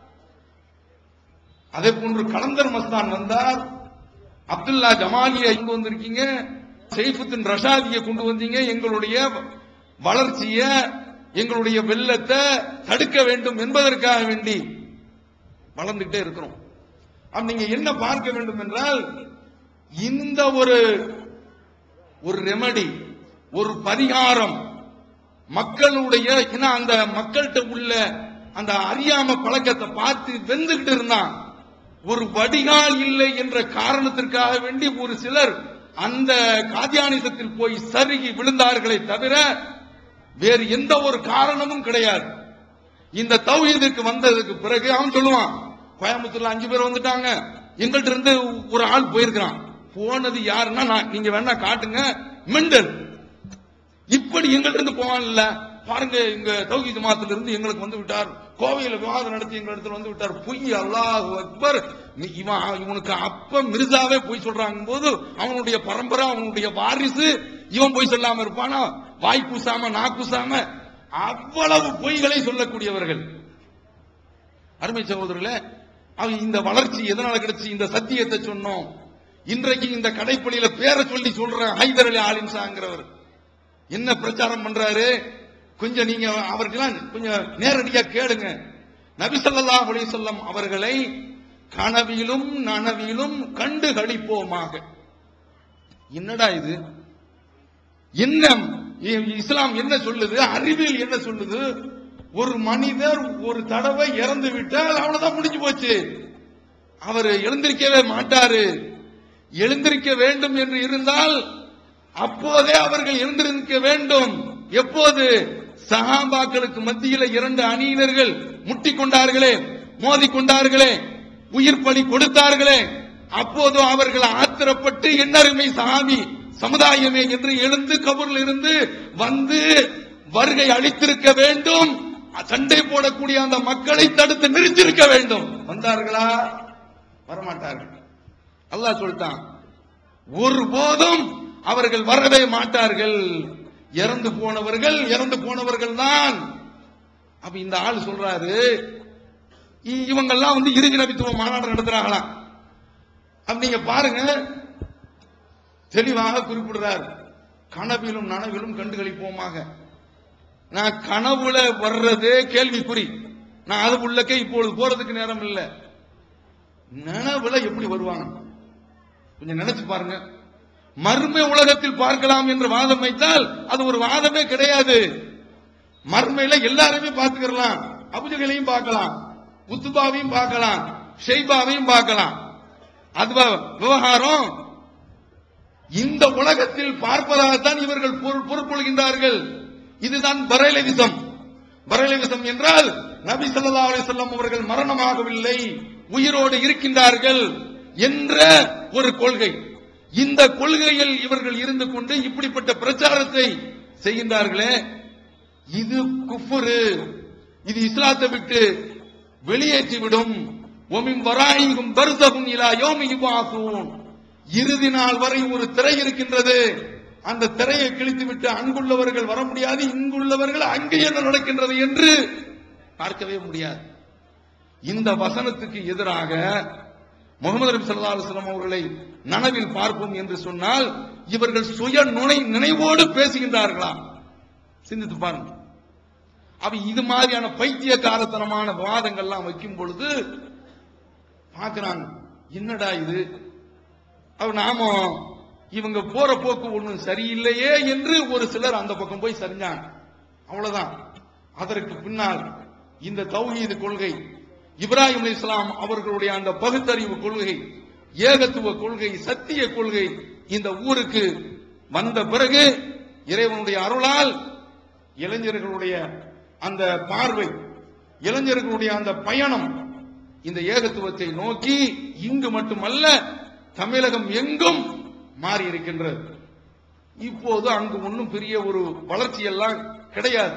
அதே போன்று கலந்தர் மஸ்தான் வந்தார் அப்துல்லா ஜமாலியை இங்கு வந்திருக்கீங்க சைஃபுத்தின் ரஷாதியை கொண்டு வந்தீங்க எங்களுடைய வளர்ச்சிய எங்களுடைய வெள்ளத்தை தடுக்க வேண்டும் என்பதற்காக வேண்டி வளர்ந்துட்டே இருக்கிறோம் அப்ப நீங்க என்ன பார்க்க வேண்டும் என்றால் இந்த ஒரு ஒரு ரெமடி ஒரு பரிகாரம் மக்களுடைய ஏன்னா அந்த மக்கள்கிட்ட உள்ள அந்த அறியாம பழக்கத்தை பார்த்து வெந்துகிட்டு இருந்தான் ஒரு வடிகால் இல்லை என்ற காரணத்திற்காக வேண்டி ஒரு சிலர் அந்த காத்தியானிசத்தில் போய் சருகி விழுந்தார்களே தவிர வேறு எந்த ஒரு காரணமும் கிடையாது இந்த தௌஹீதுக்கு வந்ததுக்கு பிறகு அவன் சொல்லுவான் கோயம்புத்தூர்ல அஞ்சு பேர் வந்துட்டாங்க எங்கள்ட்ட இருந்து ஒரு ஆள் போயிருக்கிறான் போனது யாருன்னா நான் நீங்க வேணா காட்டுங்க மெண்டல் இப்படி எங்கள்ட்ட இருந்து போவான் இல்ல பாருங்க இங்க தௌஹி ஜமாத்துல இருந்து எங்களுக்கு வந்து விட்டார் கோவையில விவாதம் நடத்தி எங்க இடத்துல வந்து விட்டார் பொய் அல்லாஹ் அக்பர் நீ- இவன் இவனுக்கு அப்ப மிர்சாவே போய் சொல்றாங்க போது அவனுடைய பரம்பரை அவனுடைய வாரிசு இவன் போய் சொல்லாம இருப்பானா வாய் பூசாம நா பூசாம அவ்வளவு பொய்களை சொல்லக்கூடியவர்கள் அருமை சகோதரர்களே அவங்க இந்த வளர்ச்சி எதனால கிடைச்சு இந்த சத்தியத்தை சொன்னோம் இன்றைக்கு இந்த கடைப்பள்ளியில பேரை சொல்லி சொல்ற ஹைதர் அலி ஆலிம்சாங்கிறவர் என்ன பிரச்சாரம் பண்றாரு கொஞ்சம் நீங்க அவர்களாம் கொஞ்சம் நேரடியா கேளுங்க நபி ஸல்லல்லாஹு அலைஹி வஸல்லம் அவர்களை கனவிலும் நனவிலும் கண்டு களிப்போமாக என்னடா இது என்ன இ- இஸ்லாம் என்ன சொல்லுது அறிவியல் என்ன சொல்லுது ஒரு மனிதர் ஒரு தடவை இறந்து விட்டால் அவ்வளவுதான் முடிஞ்சு போச்சு அவர் எழுந்திருக்கவே மாட்டாரு எழுந்திருக்க வேண்டும் என்று இருந்தால் அப்போதே அவர்கள் எழுந்திருக்க வேண்டும் எப்போது சஹாபாக்களுக்கு மத்தியில இரண்டு அணியினர்கள் முட்டிக் கொண்டார்களே மோதிக் கொண்டார்களே உயிர் பலி கொடுத்தார்களே அப்போது அவர்கள் ஆத்திரப்பட்டு என்னருமை சாமி சமுதாயமே என்று எழுந்து கபூரில் இருந்து வந்து வருகை அளித்திருக்க வேண்டும் சண்டை போடக்கூடிய அந்த மக்களை தடுத்து நிறுத்திருக்க வேண்டும் வந்தார்களா வரமாட்டார்கள் அல்லாஹ் சொல்லிட்டான் ஒருபோதும் அவர்கள் வரவே மாட்டார்கள் இறந்து போனவர்கள் இறந்து போனவர்கள் தான் அப்ப இந்த ஆள் சொல்றாரு இ- இவங்கெல்லாம் வந்து இறுதி நபித்துவ மாநாடு நடத்துறாங்களாம் அப்ப நீங்க பாருங்க தெளிவாக குறிப்பிடுறார் கனவிலும் நனவிலும் கண்டுகளிப்போமாக நான் கனவுல வர்றதே கேள்விக்குறி நான் அது உள்ளக்கே இப்பொழுது போறதுக்கு நேரம் இல்லை நனவுல எப்படி வருவாங்க கொஞ்சம் நினைச்சு பாருங்க மர்ம உலகத்தில் பார்க்கலாம் என்று வாதம் வைத்தால் அது ஒரு வாதமே கிடையாது மர்மையில எல்லாருமே பார்த்துக்கலாம் அபுஜகளையும் பார்க்கலாம் உத்துபாவையும் பார்க்கலாம் ஷெய்பாவையும் பார்க்கலாம் அது வ- விவகாரம் இந்த உலகத்தில் பார்ப்பதாகத்தான் இவர்கள் பொரு- பொறுப்பொழுகின்றார்கள் இதுதான் பரேலவிசம் பரேலவிசம் என்றால் நபி ஸல்லல்லாஹு அலைஹி வஸல்லம் அவர்கள் மரணமாகவில்லை உயிரோடு இருக்கின்றார்கள் என்ற ஒரு கொள்கை இந்த கொள்கையில் இவர்கள் இருந்து கொண்டு இப்படிப்பட்ட பிரச்சாரத்தை செய்கின்றார்களே இது குஃபுரு இது இஸ்லாத்தை விட்டு வெளியேற்றிவிடும் ஒமின் வராயிகும் பர்சகும் இலா யோமி யுபாசூன் இறுதி நாள் வரை ஒரு திரை இருக்கின்றது அந்த திரையை கிழித்துவிட்டு அங்குள்ளவர்கள் வர முடியாது இங்குள்ளவர்கள் அங்கே என்ன நடக்கின்றது என்று பார்க்கவே முடியாது இந்த வசனத்துக்கு எதிராக முகமது நபி ஸல்லல்லாஹு அலைஹி வஸல்லம் அவர்களை நனவில் பார்ப்போம் என்று சொன்னால் இவர்கள் சுய நுணை நினைவோடு பேசுகின்றார்களா சிந்தித்து பாருங்க அப்ப இது மாதிரியான பைத்தியக்காரத்தனமான விவாதங்கள்லாம் வைக்கும் பொழுது பார்க்கறாங்க என்னடா இது அப்ப நாம இவங்க போற போக்கு ஒண்ணும் சரியில்லையே என்று ஒரு சிலர் அந்த பக்கம் போய் சரிஞ்சாங்க அவ்வளவுதான் அதற்கு பின்னால் இந்த தௌஹீது கொள்கை இப்ராஹிம் அலைஹிஸ்ஸலாம் அவர்களுடைய அந்த பகுத்தறிவு கொள்கை ஏகத்துவ கொள்கை சத்திய கொள்கை இந்த ஊருக்கு வந்த பிறகு இறைவனுடைய அருளால் இளைஞர்களுடைய அந்த பார்வை இளைஞர்களுடைய அந்த பயணம் இந்த ஏகத்துவத்தை நோக்கி இங்கு மட்டுமல்ல தமிழகம் எங்கும் மாறி இருக்கின்றது இப்போது அங்கு ஒன்றும் பெரிய ஒரு வளர்ச்சி எல்லாம் கிடையாது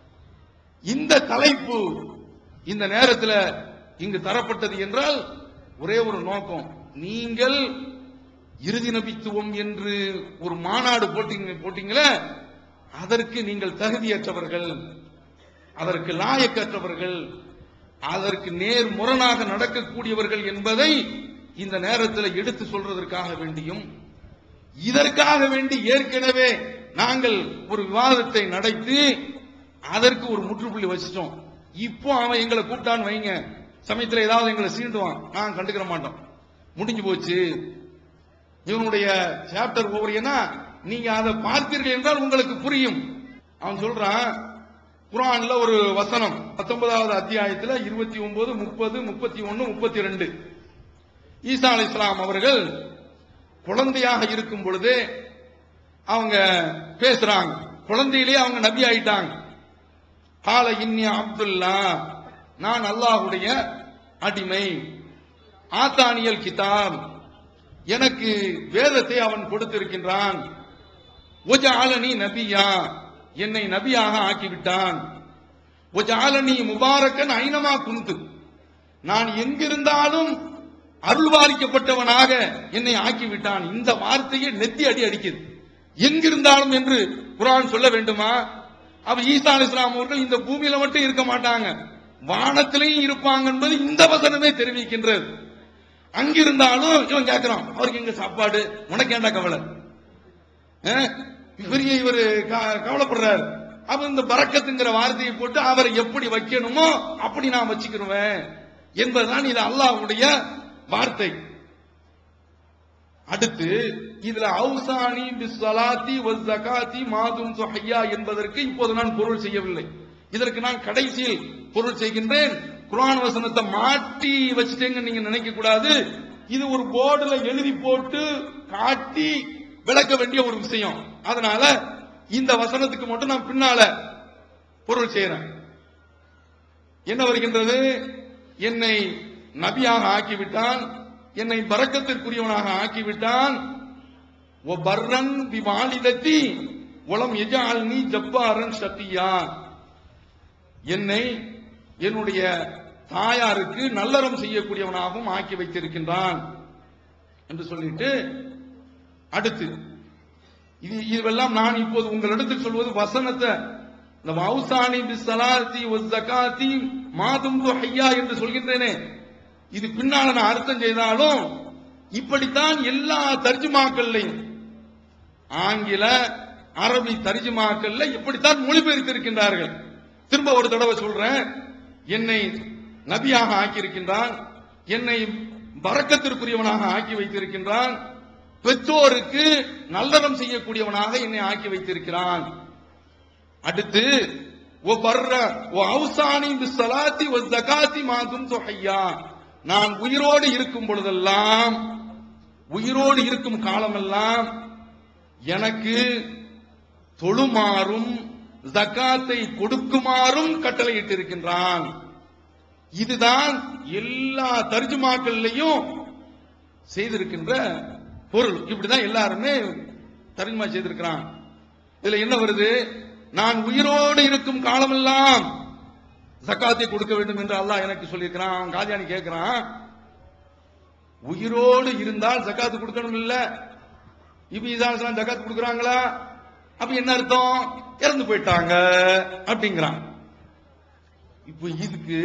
இந்த தலைப்பு இந்த நேரத்தில் இங்கு தரப்பட்டது என்றால் ஒரே ஒரு நோக்கம் நீங்கள் இறுதி நபித்துவம் என்று ஒரு மாநாடு போட்டீங்க போட்டீங்களே அதற்கு நீங்கள் தகுதியற்றவர்கள் அதற்கு லாயக்கற்றவர்கள் அதற்கு நேர் முரணாக நடக்கக்கூடியவர்கள் என்பதை இந்த நேரத்தில் எடுத்து சொல்றதற்காக வேண்டியும் இதற்காக வேண்டி ஏற்கனவே நாங்கள் ஒரு விவாதத்தை நடத்தி அதற்கு ஒரு முற்றுப்புள்ளி வச்சிட்டோம் இப்போ அவன் எங்களை கூப்பிட்டான்னு வைங்க சமயத்துல ஏதாவது எங்களை சீண்டுவான் நான் கண்டுக்கிற மாட்டோம் முடிஞ்சு போச்சு இவனுடைய சாப்டர் ஓவர் ஏன்னா நீங்க அதை பார்த்தீர்கள் என்றால் உங்களுக்கு புரியும் அவன் சொல்றான் குரான்ல ஒரு வசனம் பத்தொன்பதாவது அத்தியாயத்துல இருபத்தி ஒன்பது முப்பது முப்பத்தி ஒன்னு முப்பத்தி ரெண்டு ஈசா அலி இஸ்லாம் அவர்கள் குழந்தையாக இருக்கும் பொழுது அவங்க பேசுறாங்க குழந்தையிலேயே அவங்க நபி ஆயிட்டாங்க கால இன்னி அப்துல்லா நான் அல்லாஹுடைய அடிமை ஆத்தானியல் கிதாப் எனக்கு வேதத்தை அவன் கொடுத்திருக்கின்றான் ஒஜாலனி நபியா என்னை நபியாக ஆக்கிவிட்டான் ஒஜாலனி முபாரக்கன் ஐனமா குந்து நான் எங்கிருந்தாலும் அருள்வாளிக்கப்பட்டவனாக என்னை ஆக்கிவிட்டான் இந்த வார்த்தையை நெத்தி அடி அடிக்குது எங்கிருந்தாலும் என்று குரான் சொல்ல வேண்டுமா அவ ஈசா அலி இஸ்லாம் அவர்கள் இந்த பூமியில மட்டும் இருக்க மாட்டாங்க வானத்திலையும் இருப்பாங்க என்பது இந்த வசனமே தெரிவிக்கின்றது அங்கிருந்தாலும் இவன் கேட்கிறான் அவருக்கு எங்க சாப்பாடு உனக்கு ஏண்டா கவலை அஹ், பெரிய இவர் கவலைப்படுறாரு அப்ப இந்த பறக்கத்துங்கிற வார்த்தையை போட்டு அவரை எப்படி வைக்கணுமோ அப்படி நான் வச்சுக்கிருவேன் என்பதுதான் இது அல்லாஹ்வுடைய வார்த்தை அடுத்து இதுல அவுசானி பிஸ்ஸலாத்தி வஸ் ஜகாத்தி மாதும் சுஹையா என்பதற்கு இப்போது நான் பொருள் செய்யவில்லை இதற்கு நான் கடைசியில் பொருள் செய்கின்றேன் குர்ஆன் வசனத்தை மாட்டி வச்சுட்டேங்க நீங்க நினைக்க கூடாது இது ஒரு போர்டுல எழுதி போட்டு காட்டி விளக்க வேண்டிய ஒரு விஷயம் அதனால இந்த வசனத்துக்கு மட்டும் நான் பின்னால பொருள் செய்யறேன் என்ன வருகின்றது என்னை நபியாக ஆக்கிவிட்டான் என்னை பரக்கத்திற்குரியவனாக ஆக்கிவிட்டான் ஓ பர்ரன் விவாலிதத்தி உளம் எஜால் நீ ஜப்பாரன் சத்தியா என்னை என்னுடைய தாயாருக்கு நல்லறம் செய்யக்கூடியவனாகவும் ஆக்கி வைத்திருக்கின்றான் என்று சொல்லிட்டு அடுத்து இது இதுவெல்லாம் நான் இப்போது உங்களிடத்தில் சொல்வது வசனத்தை இந்த வௌசானி பிஸ்ஸலாத்தி வஸ்ஸகாத்தி மாதும் ஹையா என்று சொல்கின்றேனே இது பின்னால நான் அர்த்தம் செய்தாலும் இப்படித்தான் எல்லா தர்ஜுமாக்கள்லையும் ஆங்கில அரபி தர்ஜுமாக்கள்ல இப்படித்தான் மொழிபெயர்த்திருக்கின்றார்கள் திரும்ப ஒரு தடவை சொல்றேன் என்னை நபியாக ஆக்கியிருக்கின்றான் என்னை பறக்கத்திற்குரியவனாக ஆக்கி வைத்திருக்கின்றான் பெற்றோருக்கு நல்லறம் செய்யக்கூடியவனாக என்னை ஆக்கி வைத்திருக்கிறான் அடுத்து ஓ பர்ர ஓ அவுசானி பிஸ்ஸலாத்தி ஒ ஜகாத்தி மாதும் ஹையா நான் உயிரோடு இருக்கும் பொழுதெல்லாம் உயிரோடு இருக்கும் காலமெல்லாம் எனக்கு தொழுமாறும் ஜக்காத்தை கொடுக்குமாறும் கட்டளையிட்டிருக்கின்றான் இதுதான் எல்லா தர்ஜுமாக்கள்லையும் செய்திருக்கின்ற பொருள் இப்படிதான் எல்லாருமே தர்ஜுமா செய்திருக்கிறான் இதுல என்ன வருது நான் உயிரோடு இருக்கும் காலமெல்லாம் ஜக்காத்தை கொடுக்க வேண்டும் என்று அல்லாஹ் எனக்கு சொல்லியிருக்கிறான் அவன் காதியானி கேட்கிறான் உயிரோடு இருந்தால் ஜக்காத்து கொடுக்கணும் இல்ல இப்ப இதான் ஜக்காத் கொடுக்கறாங்களா அப்ப என்ன அர்த்தம் இறந்து போயிட்டாங்க அப்படிங்கிறான் இப்போ இதுக்கு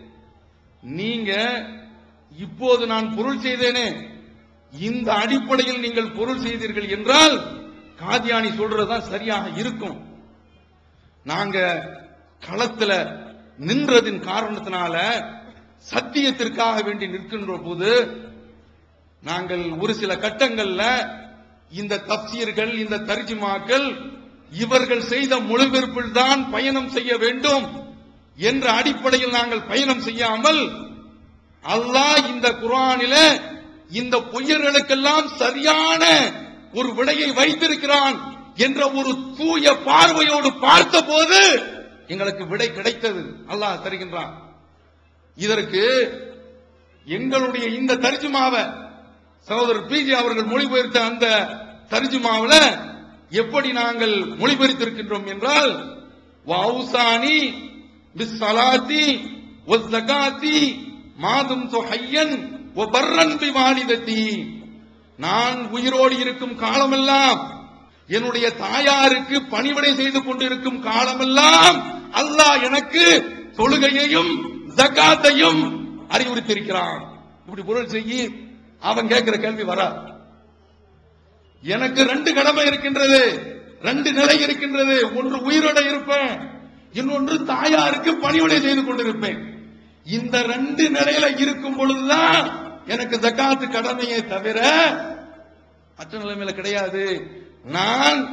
நீங்க இப்போது நான் பொருள் செய்தேனே இந்த அடிப்படையில் நீங்கள் பொருள் செய்தீர்கள் என்றால் காதியானி சொல்றதுதான் சரியாக இருக்கும் நாங்க களத்துல நின்றதின் காரணத்தினால சத்தியத்திற்காக வேண்டி நிற்கின்ற போது நாங்கள் ஒரு சில கட்டங்கள்ல இந்த தப்சீர்கள் இந்த தர்ஜிமாக்கள் இவர்கள் செய்த மொழிபெயர்ப்பில் தான் பயணம் செய்ய வேண்டும் என்ற அடிப்படையில் நாங்கள் பயணம் செய்யாமல் அல்லாஹ் இந்த குர்ஆனில இந்த பொய்யர்களுக்கெல்லாம் சரியான ஒரு விடையை வைத்திருக்கிறான் என்ற ஒரு தூய பார்வையோடு பார்த்தபோது எங்களுக்கு விடை கிடைத்தது அல்லாஹ் தருகின்றான் இதற்கு எங்களுடைய இந்த தர்ஜுமாவை சகோதரர் பிஜி அவர்கள் மொழிபெயர்த்த அந்த தர்ஜுமாவுல எப்படி நாங்கள் மொழிபெயர்த்திருக்கின்றோம் என்றால் வௌசானி பிஸ்ஸலாத்தி வஸ்ஸகாத்தி மாதும் ஹய்யன் வ பர்ரன் பிவாலிதத்தி நான் உயிரோடு இருக்கும் காலமெல்லாம் என்னுடைய தாயாருக்கு பணிவிடை செய்து கொண்டிருக்கும் காலமெல்லாம் அல்லாஹ் எனக்கு தொழுகையையும் ஜகாத்தையும் அறிவுறுத்தியிருக்கிறான் இப்படி பொருள் செய்யி அவன் கேட்கிற கேள்வி வரா எனக்கு ரெண்டு கடமை இருக்கின்றது ரெண்டு நிலை இருக்கின்றது ஒன்று உயிரோட இருப்பேன் இன்னொன்று தாயாருக்கு பணிவிடை செய்து கொண்டிருப்பேன் இந்த ரெண்டு நிலையில இருக்கும் பொழுதுதான் எனக்கு ஜக்காத்து கடமையை தவிர மற்ற நிலைமையில கிடையாது நான்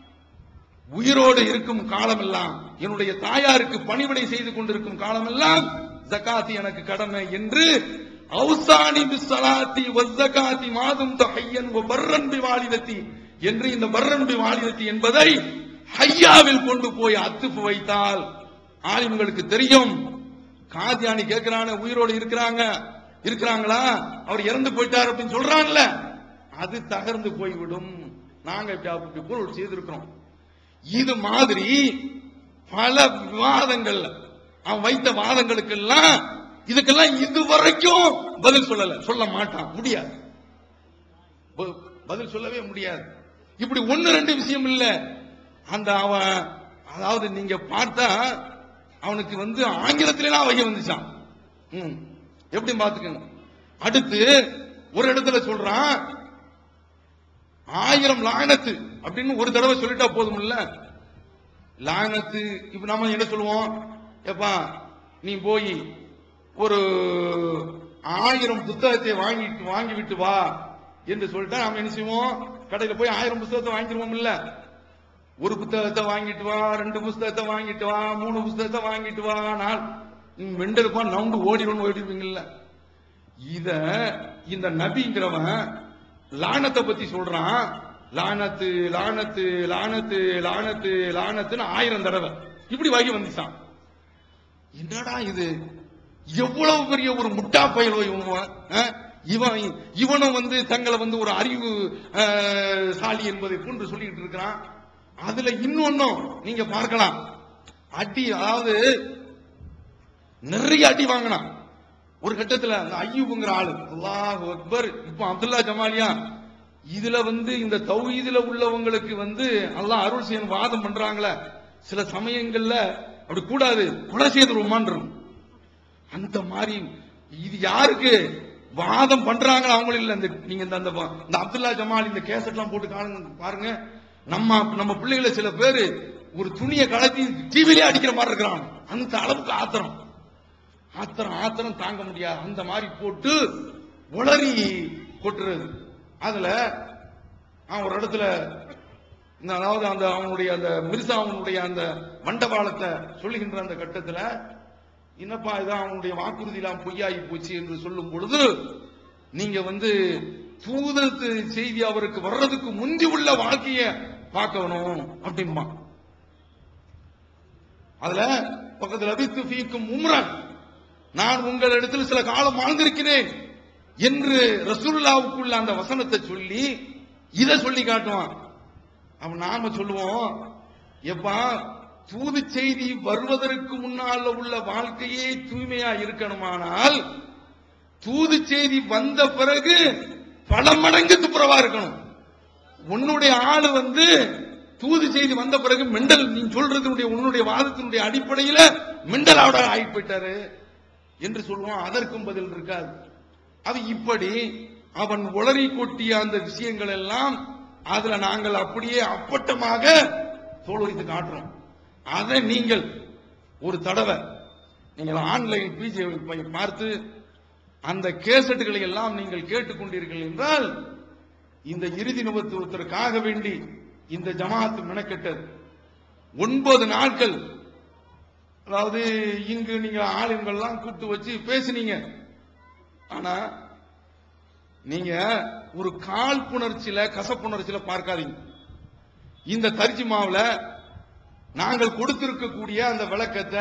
உயிரோடு இருக்கும் காலமெல்லாம் என்னுடைய தாயாருக்கு பணிவிடை செய்து கொண்டிருக்கும் காலமெல்லாம் ஜகாத்தி எனக்கு கடமை என்று அவுசானி பிஸ்ஸலாத்தி வஸ்ஸகாத்தி மாதும் தஹய்யன் வ பர்ரன் பிவாலிதத்தி என்று இந்த பர்ரன் பிவாலிதத்தி என்பதை ஹையாவில் கொண்டு போய் அத்துப்பு வைத்தால் ஆலிம்களுக்கு தெரியும் காதியானி கேட்கிறான உயிரோடு இருக்கிறாங்க இருக்கிறாங்களா அவர் இறந்து போயிட்டார் அப்படின்னு சொல்றான்ல அது தகர்ந்து போய்விடும் நாங்க இப்படி அப்படி பொருள் செய்திருக்கிறோம் இது மாதிரி பல விவாதங்கள்ல அவன் வைத்த வாதங்களுக்கெல்லாம் இதுக்கெல்லாம் இதுவரைக்கும் பதில் சொல்லல சொல்ல மாட்டான் முடியாது ப- பதில் சொல்லவே முடியாது இப்படி ஒன்னு ரெண்டு விஷயம் இல்ல அந்த அவன் அதாவது நீங்க பார்த்தா அவனுக்கு வந்து ஆங்கிலத்திலாம் வகை வந்துச்சான் ம். எப்படி பாத்துக்கங்க அடுத்து ஒரு இடத்துல சொல்றான் ஆயிரம் லானத்து அப்படின்னு ஒரு தடவை சொல்லிட்டா போதும் இல்ல லானத்து இப்ப நாம என்ன சொல்லுவோம் எப்பா நீ போய் ஒரு ஆயிரம் புத்தகத்தை வாங்கிட்டு வாங்கி விட்டு வா என்று சொல்லிட்டா நாம என்ன செய்வோம் கடையில போய் ஆயிரம் புஸ்தகத்தை வாங்கிடுவோம் இல்ல ஒரு புத்தகத்தை வாங்கிட்டு வா ரெண்டு புஸ்தகத்தை வாங்கிட்டு வா மூணு புஸ்தகத்தை வாங்கிட்டு வா நாள் மெண்டலுப்பா நவுண்டு ஓடிடும் ஓடிடுவீங்கல்ல இத இந்த நபிங்கிறவன் லானத்தை பத்தி சொல்றான் லானத்து லானத்து லானத்து லானத்து லானத்துன்னு ஆயிரம் தடவை இப்படி வாங்கி வந்துச்சான் என்னடா இது எவ்வளவு பெரிய ஒரு முட்டா பயலோ இவன் அஹ்? இவன் இவனும் வந்து தங்களை வந்து ஒரு அறிவு அஹ், சாலி என்பதை போன்று சொல்லிட்டு இருக்கிறான் அதுல இன்னொன்னும் நீங்க பார்க்கலாம் அடி அதாவது நிறைய அடி வாங்கினான் ஒரு கட்டத்துல அந்த ஐயூப்ங்கிற ஆளு அல்லாஹ் அக்பர் இப்ப அப்துல்லா ஜமாலியா இதுல வந்து இந்த தௌஹீதுல உள்ளவங்களுக்கு வந்து அல்லாஹ் அருள் செய்யணும் வாதம் பண்றாங்களே சில சமயங்கள்ல அப்படி கூடாது கொலை செய்துருவோமான் அந்த மாதிரி இது யாருக்கு வாதம் பண்றாங்களா அவங்களும் இல்ல இந்த நீங்க இந்த அந்த வ- இந்த அப்துல்லா ஜமால் இந்த கேசட் எல்லாம் போட்டு காணுங்க பாருங்க நம்ம நம்ம பிள்ளைகளை சில பேரு ஒரு துணியை கலத்தி டிவிலே அடிக்கிற மாதிரி இருக்கிறான் அந்த அளவுக்கு ஆத்திரம் ஆத்திரம் ஆத்திரம் தாங்க முடியாது அந்த மாதிரி போட்டு உளறி கொட்டுறது அதுல அவன் ஒரு இடத்துல இந்த அதாவது அந்த அவனுடைய அந்த மிர்சா அவனுடைய அந்த மண்டபாளத்தை சொல்லுகின்ற அந்த கட்டத்துல என்னப்பா இதான் அவனுடைய வாக்குறுதி எல்லாம் பொய்யாகி போச்சு என்று சொல்லும் பொழுது நீங்க வந்து தூதத்து செய்தி அவருக்கு வர்றதுக்கு முந்தி உள்ள வாழ்க்கைய பார்க்கணும் அப்படின்பா அதுல பக்கத்துல அபித்து ஃபீக்கும் உம்ரன் நான் உங்களிடத்தில் சில காலம் வாழ்ந்திருக்கிறேன் என்று ரசூலுல்லாவுக்குள்ள அந்த வசனத்தை சொல்லி இத சொல்லி காட்டுவான் அவன் நாம சொல்லுவோம் எப்பா தூது செய்தி வருவதற்கு முன்னால உள்ள வாழ்க்கையே தூய்மையா இருக்கணுமானால் தூது செய்தி வந்த பிறகு பல மடங்கு துப்புரவா இருக்கணும் உன்னுடைய ஆளு வந்து தூது செய்தி வந்த பிறகு மெண்டல் நீ சொல்றதுடைய உன்னுடைய வாதத்தினுடைய அடிப்படையில மெண்டலாவோட ஆகி போயிட்டாரு என்று சொல்லுவான் அதற்கும் பதில் இருக்காது அது இப்படி அவன் உளறி கொட்டிய அந்த விஷயங்கள் எல்லாம் அதுல நாங்கள் அப்படியே அப்பட்டமாக தோலுரித்து காட்டுறோம் அதை நீங்கள் ஒரு தடவை நீங்கள் ஆன்லைன் பிஜே பார்த்து அந்த கேசட்டுகளை எல்லாம் நீங்கள் கேட்டுக்கொண்டீர்கள் என்றால் இந்த இறுதி நிபத்துவத்திற்காக வேண்டி இந்த ஜமாத் மெனக்கெட்டது ஒன்பது நாட்கள் அதாவது இங்கு நீங்க ஆளுங்கள்லாம் கூப்பிட்டு வச்சு பேசுனீங்க ஆனா நீங்க ஒரு காழ்ப்புணர்ச்சியில கசப்புணர்ச்சியில பார்க்காதீங்க இந்த தர்ஜிமாவுல நாங்கள் கொடுத்திருக்கக்கூடிய அந்த விளக்கத்தை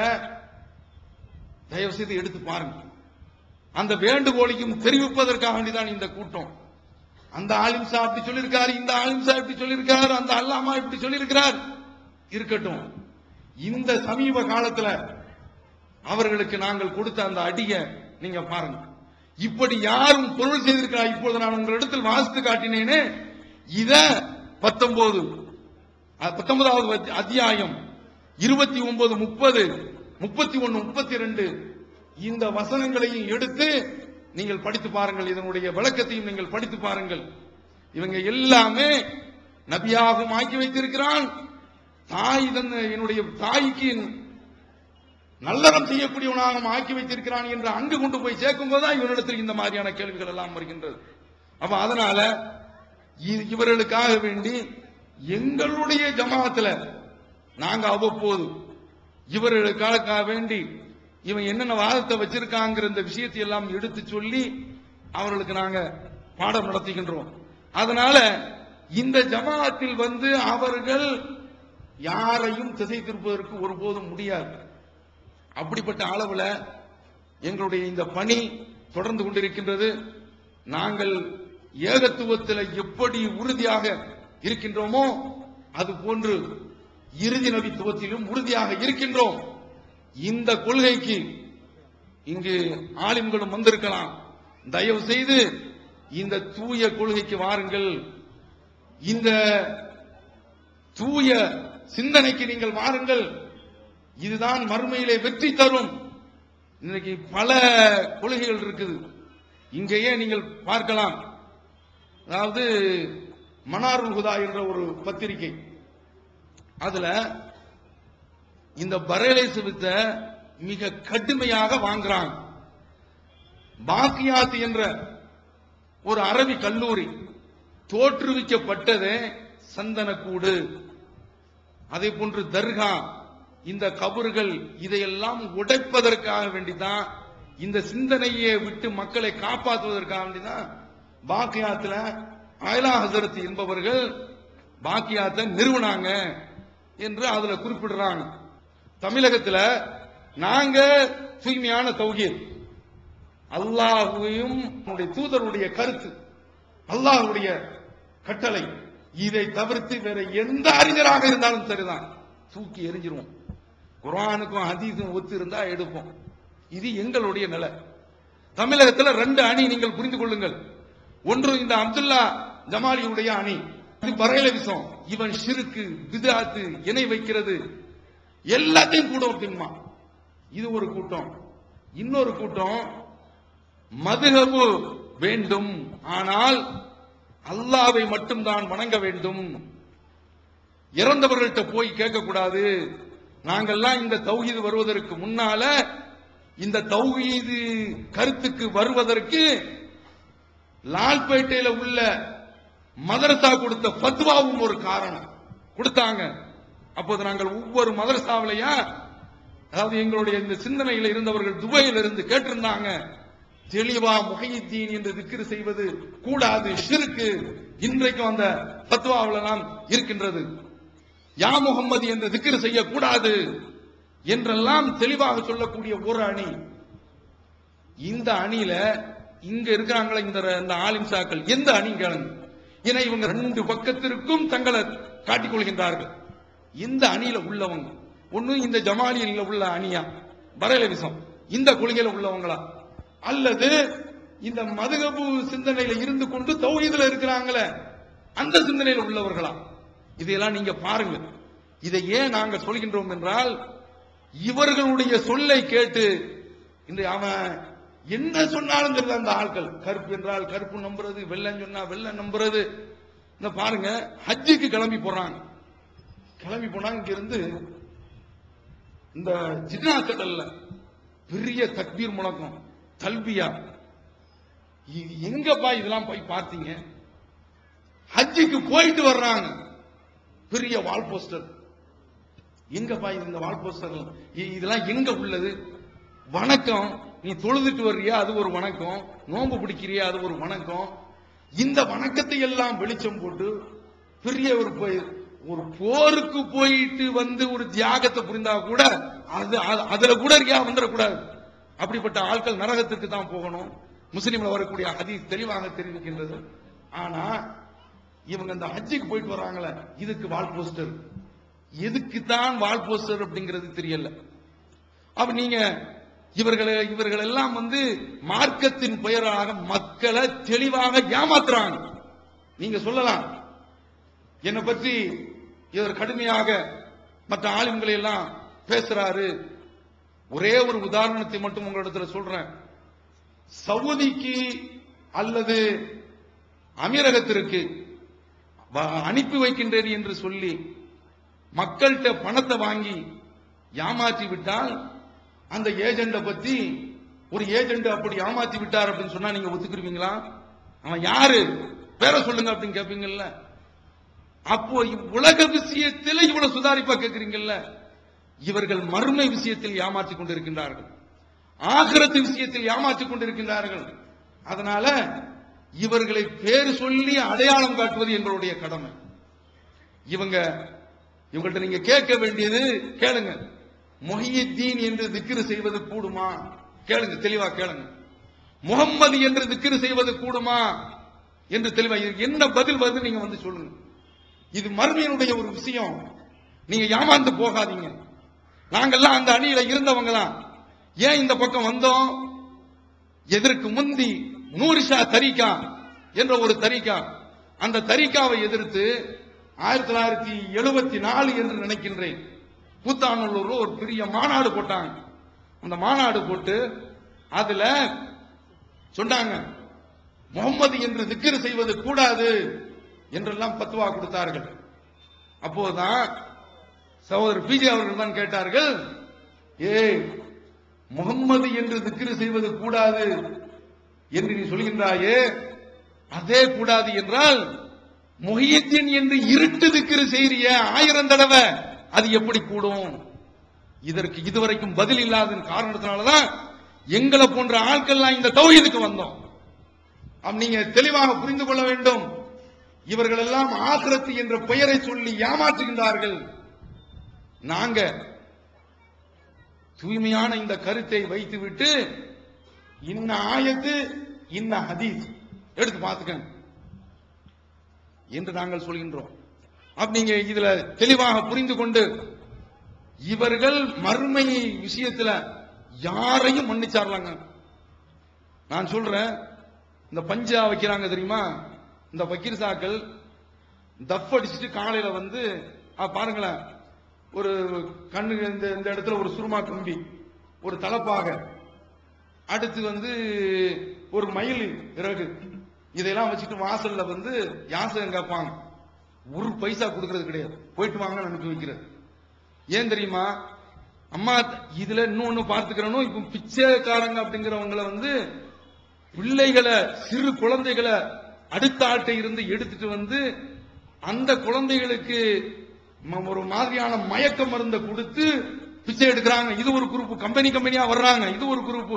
தயவு செய்து எடுத்து பாருங்க அந்த வேண்டுகோளையும் தெரிவிப்பதற்காக வேண்டிதான் இந்த கூட்டம் அந்த ஆலிம் சாஹ் இப்படி சொல்லியிருக்காரு இந்த ஆலிம் சாஹ் இப்படி சொல்லியிருக்காரு அந்த அல்லாமா இப்படி சொல்லியிருக்கிறார் இருக்கட்டும் இந்த சமீப காலத்துல அவர்களுக்கு நாங்கள் கொடுத்த அந்த அடிய நீங்க பாருங்க இப்படி யாரும் பொருள் செய்திருக்கிறார் இப்பொழுது நான் உங்களிடத்தில் வாசித்து காட்டினேனே இத பத்தொன்பது பத்தொன்பதாவது அத்தி- அத்தியாயம் இருபத்தி ஒன்பது முப்பது முப்பத்தி ஒன்னு முப்பத்தி ரெண்டு இந்த வசனங்களையும் எடுத்து நீங்கள் படித்து பாருங்கள் இதனுடைய விளக்கத்தையும் நீங்கள் படித்து பாருங்கள் இவங்க எல்லாமே நபியாகவும் ஆக்கி வைத்திருக்கிறான் தாய் தந்த என்னுடைய தாய்க்கு நல்லறம் செய்யக்கூடியவனாகவும் ஆக்கி வைத்திருக்கிறான் என்று அங்கு கொண்டு போய் சேர்க்கும் போதுதான் இவனிடத்தில் இந்த மாதிரியான கேள்விகள் எல்லாம் வருகின்றது அப்ப அதனால இ- இவர்களுக்காக வேண்டி எங்களுடைய ஜமாத்துல நாங்க அவ்வப்போது இவர்களுக்காக வேண்டி இவன் என்னென்ன வாதத்தை வச்சிருக்காங்கிற இந்த விஷயத்தை எல்லாம் எடுத்து சொல்லி அவர்களுக்கு நாங்க பாடம் நடத்துகின்றோம் அதனால இந்த ஜமாத்தில் வந்து அவர்கள் யாரையும் திசை திருப்பதற்கு ஒருபோதும் முடியாது அப்படிப்பட்ட அளவுல எங்களுடைய இந்த பணி தொடர்ந்து கொண்டிருக்கின்றது நாங்கள் ஏகத்துவத்தில் எப்படி உறுதியாக இருக்கின்றோமோ அது போன்று இறுதி நபித்துவத்திலும் உறுதியாக இருக்கின்றோம் இந்த கொள்கைக்கு இங்கு ஆலிம்களும் வந்திருக்கலாம் தயவு செய்து இந்த தூய கொள்கைக்கு வாருங்கள் இந்த தூய சிந்தனைக்கு நீங்கள் வாருங்கள் இதுதான் மறுமையிலே வெற்றி தரும் இன்னைக்கு பல கொள்கைகள் இருக்குது இங்கேயே நீங்கள் பார்க்கலாம் அதாவது மனாருல் ஹுதா என்ற ஒரு பத்திரிகை அதுல இந்த பரேலை சிவித்த மிக கடுமையாக வாங்குறாங்க பாக்கியாத் என்ற ஒரு அரபி கல்லூரி தோற்றுவிக்கப்பட்டதே சந்தனக்கூடு அதே போன்று தர்கா இந்த கபறுகள் இதையெல்லாம் உடைப்பதற்காக வேண்டிதான் இந்த சிந்தனையை விட்டு மக்களை காப்பாற்றுவதற்காக வேண்டிதான் பாக்கியாத்துல அயலா ஹசரத் என்பவர்கள் பாக்கியாத்தை நிறுவனாங்க என்று அதுல குறிப்பிடுறாங்க தமிழகத்துல நாங்க தூய்மையான தௌஹீத் அல்லாஹுவையும் அவனுடைய தூதருடைய கருத்து அல்லாஹ்வுடைய கட்டளை இதை தவிர்த்து வேற எந்த அறிஞராக இருந்தாலும் சரிதான் தூக்கி எரிஞ்சிருவோம் குர்ஆனுக்கும் ஹதீஸும் ஒத்து இருந்தா எடுப்போம் இது எங்களுடைய நிலை தமிழகத்துல ரெண்டு அணி நீங்கள் புரிந்து கொள்ளுங்கள் ஒன்று இந்த அப்துல்லா ஜமாலியுடைய அணி இது பறையில விஷம் இவன் ஷிருக்கு பிதாத்து இணை வைக்கிறது எல்லாத்தையும் கூட அப்படின்மா இது ஒரு கூட்டம் இன்னொரு கூட்டம் மதுகபு வேண்டும் ஆனால் அல்லாவை மட்டும்தான் வணங்க வேண்டும் இறந்தவர்கள்ட்ட போய் கேட்க கூடாது நாங்கெல்லாம் இந்த தௌஹீது வருவதற்கு முன்னால இந்த தௌஹீது கருத்துக்கு வருவதற்கு லால்பேட்டையில உள்ள மதரசா கொடுத்த ஃபத்வாவும் ஒரு காரணம் கொடுத்தாங்க அப்போது நாங்கள் ஒவ்வொரு மதரசாவிலையா அதாவது எங்களுடைய இந்த சிந்தனையில இருந்தவர்கள் துபாயில இருந்து கேட்டிருந்தாங்க தெளிவா முகையத்தீன் என்று திக்ரு செய்வது கூடாது ஷிருக்கு இன்றைக்கும் அந்த பத்வாவில் நாம் இருக்கின்றது யா முகம்மது என்று திக்ரு செய்யக்கூடாது என்றெல்லாம் தெளிவாக சொல்லக்கூடிய ஒரு அணி இந்த அணியில இங்க இருக்கிறாங்களே இந்த இந்த ஆலிம்சாக்கள் எந்த அணி கேளுங்க ஏன்னா இவங்க ரெண்டு பக்கத்திற்கும் தங்களை காட்டிக் கொள்கின்றார்கள் இந்த அணியில உள்ளவங்க ஒண்ணு இந்த ஜமாலியில உள்ள அணியா பரேல விஷம் இந்த கொள்கையில உள்ளவங்களா அல்லது இந்த மதுகபு சிந்தனையில இருந்து கொண்டு தௌஹீதுல இருக்கிறாங்களே அந்த சிந்தனையில உள்ளவர்களா இதையெல்லாம் நீங்க பாருங்க இதை ஏன் நாங்க சொல்கின்றோம் என்றால் இவர்களுடைய சொல்லை கேட்டு இந்த அவன் என்ன சொன்னாலும் தெரியல அந்த ஆட்கள் கருப்பு என்றால் கருப்பு நம்புறது வெள்ளம் சொன்னா வெள்ளம் நம்புறது இந்த பாருங்க ஹஜ்ஜுக்கு கிளம்பி போறாங்க கிளம்பி போனாங்க இங்க இருந்து இந்த ஜின்னா கடல்ல பெரிய தக்பீர் முழக்கம் தல்பியா இது எங்கப்பா இதெல்லாம் போய் பார்த்தீங்க ஹஜ்ஜுக்கு போயிட்டு வர்றாங்க பெரிய வால் போஸ்டர் எங்கப்பா இது இந்த வால் போஸ்டர் இதெல்லாம் எங்க உள்ளது வணக்கம் நீ தொழுதுட்டு வர்றியா அது ஒரு வணக்கம் நோன்பு பிடிக்கிறியா அது ஒரு வணக்கம் இந்த வணக்கத்தை எல்லாம் வெளிச்சம் போட்டு பெரிய ஒரு போய் ஒரு போருக்கு போயிட்டு வந்து ஒரு தியாகத்தை புரிந்தா கூட அது அது- அதுல கூட இருக்கியா வந்துடக்கூடாது அப்படிப்பட்ட ஆட்கள் நரகத்துக்கு தான் போகணும் முஸ்லீம்ல வரக்கூடிய ஹதீஸ் தெளிவாக தெரிவிக்கின்றது ஆனா இவங்க இந்த ஹஜ்ஜுக்கு போயிட்டு வர்றாங்களே இதுக்கு வால் போஸ்டர் எதுக்கு தான் வால் போஸ்டர் அப்படிங்கிறது தெரியல அப்ப நீங்க இவர்களை இவர்கள் எல்லாம் வந்து மார்க்கத்தின் பெயராக மக்களை தெளிவாக ஏமாத்துறாங்க நீங்க சொல்லலாம் என்னை பற்றி இவர் கடுமையாக மற்ற ஆளுங்களை எல்லாம் பேசுறாரு ஒரே ஒரு உதாரணத்தை மட்டும் உங்களிடத்துல சொல்றேன் சவுதிக்கு அல்லது அமீரகத்திற்கு வ- அனுப்பி வைக்கின்றேன் என்று சொல்லி மக்கள்கிட்ட பணத்தை வாங்கி ஏமாற்றி விட்டால் அந்த ஏஜெண்ட பத்தி ஒரு ஏஜெண்ட் அப்படி ஏமாத்தி விட்டார் அப்படின்னு சொன்னா நீங்க ஒத்துக்குருவீங்களா அவன் யாரு பேரை சொல்லுங்க அப்படின்னு கேட்பீங்கல்ல அப்போ இவ் உலக விஷயத்தில் இவ்வளவு சுதாரிப்பா கேட்கிறீங்கல்ல இவர்கள் மறுமை விஷயத்தில் ஏமாற்றிக் கொண்டிருக்கின்றார்கள் ஆகிரத்து விஷயத்தில் ஏமாற்றிக் கொண்டிருக்கின்றார்கள் அதனால இவர்களை பேர் சொல்லி அடையாளம் காட்டுவது எங்களுடைய கடமை இவங்க இவங்கள்ட்ட நீங்க கேட்க வேண்டியது கேளுங்க மொஹியத்தீன் என்று திக்ரு செய்வது கூடுமா கேளுங்க தெளிவா கேளுங்க முகம்மது என்று திக்ரு செய்வது கூடுமா என்று தெளிவா இதுக்கு என்ன பதில் வருது நீங்க வந்து சொல்லுங்க இது மறுமையினுடைய ஒரு விஷயம் நீங்க ஏமாந்து போகாதீங்க நாங்கெல்லாம் அந்த அணியில இருந்தவங்களாம் ஏன் இந்த பக்கம் வந்தோம் எதற்கு முந்தி நூரிஷா தரிகா என்ற ஒரு தரிகா அந்த தரிகாவை எதிர்த்து ஆயிரத்தி தொள்ளாயிரத்தி எழுபத்தி நாலு என்று நினைக்கின்றேன் கூத்தாநல்லூர்ல ஒரு பெரிய மாநாடு போட்டாங்க அந்த மாநாடு போட்டு அதுல சொன்னாங்க முகம்மது என்று திக்ரு செய்வது கூடாது என்றெல்லாம் பத்துவா கொடுத்தார்கள் அப்போதான் சகோதரர் பிஜே அவர்கள் தான் கேட்டார்கள் ஏய் முகம்மது என்று திக்ரு செய்வது கூடாது என்று நீ சொல்கின்றாயே அதே கூடாது என்றால் முஹியத்தின் என்று இருட்டு திக்கிற செய்திய ஆயிரம் தடவை அது எப்படி கூடும் இதற்கு இதுவரைக்கும் பதில் இல்லாத காரணத்தினாலதான் எங்களை போன்ற ஆட்கள்லாம் இந்த தௌஹீதுக்கு வந்தோம் அப்ப நீங்க தெளிவாக புரிந்து கொள்ள வேண்டும் இவர்கள் எல்லாம் ஆசிரத்து என்ற பெயரை சொல்லி ஏமாற்றுகின்றார்கள் நாங்க தூய்மையான இந்த கருத்தை வைத்துவிட்டு இன்ன ஆயத்து இன்ன ஹதீஸ் எடுத்து பார்த்துக்கங்க என்று நாங்கள் சொல்கின்றோம் அப்ப நீங்க இதுல தெளிவாக புரிந்து கொண்டு இவர்கள் மறுமை விஷயத்துல யாரையும் மன்னிச்சாரலாங்க நான் சொல்றேன் இந்த பஞ்சா வைக்கிறாங்க தெரியுமா இந்த வக்கீர்சாக்கள் தஃப் அடிச்சுட்டு காலையில வந்து ஆ, பாருங்களேன் ஒரு கண்ணு இந்த இந்த இடத்துல ஒரு சுருமா கம்பி ஒரு தலப்பாக அடுத்து வந்து ஒரு மயில் இறகு இதையெல்லாம் வச்சுட்டு வாசல்ல வந்து யாசகம் கேட்பாங்க ஒரு பைசா கொடுக்கறது கிடையாது போயிட்டு வாங்க அனுப்பி வைக்கிறது ஏன் தெரியுமா அம்மா இதுல இன்னொன்னு பார்த்துக்கிறனும் இப்ப பிச்சைக்காரங்க அப்படிங்கிறவங்கள வந்து பிள்ளைகளை சிறு குழந்தைகளை அடுத்த ஆட்டை இருந்து எடுத்துட்டு வந்து அந்த குழந்தைகளுக்கு ம- ஒரு மாதிரியான மயக்க மருந்தை கொடுத்து பிச்சை எடுக்கிறாங்க இது ஒரு குரூப் கம்பெனி கம்பெனியா வர்றாங்க இது ஒரு குரூப்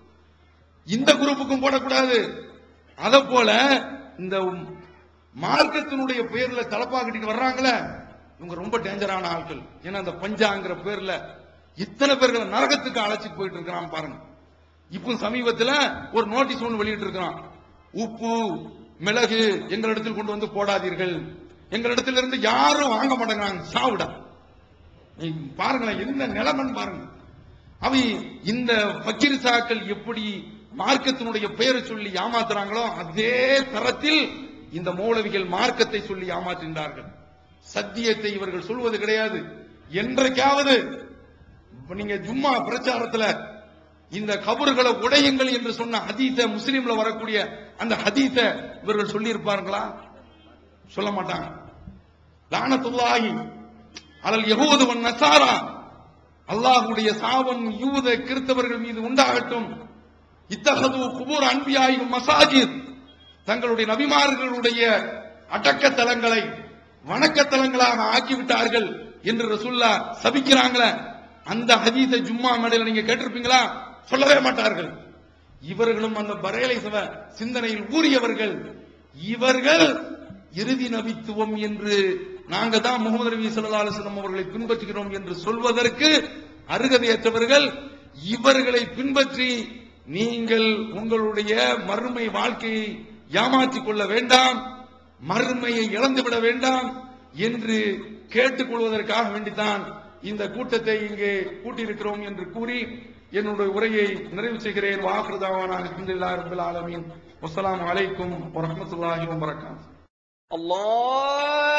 இந்த குரூப்புக்கும் போடக்கூடாது அத போல இந்த மார்க்கத்தினுடைய பேர்ல தலப்பா கட்டிட்டு வர்றாங்களே இவங்க ரொம்ப டேஞ்சரான ஆட்கள் ஏன்னா அந்த பஞ்சாங்கிற பேர்ல இத்தனை பேர்களை நரகத்துக்கு அழைச்சிட்டு போயிட்டு இருக்கிறான் பாருங்க இப்போ சமீபத்துல ஒரு நோட்டீஸ் ஒன்று வெளியிட்டு இருக்கிறான் உப்பு மிளகு எங்களிடத்தில் கொண்டு வந்து போடாதீர்கள் எங்களிடத்துல இருந்து யாரும் வாங்க மாட்டேங்கிறாங்க சாவுடா நீ பாருங்களேன் என்ன நிலைமைன்னு பாருங்க அவை இந்த பக்கீர் சாக்கள் எப்படி மார்க்கத்தினுடைய பெயரை சொல்லி ஏமாத்துறாங்களோ அதே தரத்தில் இந்த மௌலவிகள் மார்க்கத்தை சொல்லி ஏமாற்றுகின்றார்கள் சத்தியத்தை இவர்கள் சொல்வது கிடையாது என்றைக்காவது இப்ப நீங்க ஜும்மா பிரச்சாரத்துல இந்த கபறுகளை உடையுங்கள் என்று சொன்ன ஹதீஸ முஸ்லீம்ல வரக்கூடிய அந்த ஹதீஸ இவர்கள் சொல்லி இருப்பார்களா சொல்ல மாட்டாங்க லானத்துல்லாஹி அலல் யஹூது வன் நசாரா அல்லாஹ்வுடைய சாபம் யூத கிறிஸ்தவர்கள் மீது உண்டாகட்டும் இத்தகது குபூர் அன்பியாயும் மசாஜித் தங்களுடைய நபிமார்களுடைய அடக்க தலங்களை வணக்க தலங்களாக ஆக்கிவிட்டார்கள் என்று ரசூல்லா சபிக்கிறாங்களே அந்த ஹதீஸை ஜும்மா மேடையில் நீங்க கேட்டிருப்பீங்களா சொல்லவே மாட்டார்கள் இவர்களும் அந்த பரேலை சப சிந்தனையில் ஊறியவர்கள் இவர்கள் இறுதி நபித்துவம் என்று நாங்க தான் முகமது நபி ஸல்லல்லாஹு அலைஹி வஸல்லம் அவர்களை பின்பற்றுகிறோம் என்று சொல்வதற்கு அருகதையற்றவர்கள் இவர்களை பின்பற்றி நீங்கள் உங்களுடைய மறுமை வாழ்க்கையை ஏமாற்றிக் கொள்ள வேண்டாம் மறுமையை இழந்துவிட வேண்டாம் என்று கேட்டுக்கொள்வதற்காக வேண்டித்தான் இந்த கூட்டத்தை இங்கே கூட்டியிருக்கிறோம் என்று கூறி என்னுடைய உரையை நிறைவு செய்கிறேன் வாக்குதாவான அல்ஹம்துலில்லாஹி ரப்பில் ஆலமீன் வஸ்ஸலாமு அலைக்கும் வரஹ்மத்துல்லாஹி வபரகாத்துஹு الله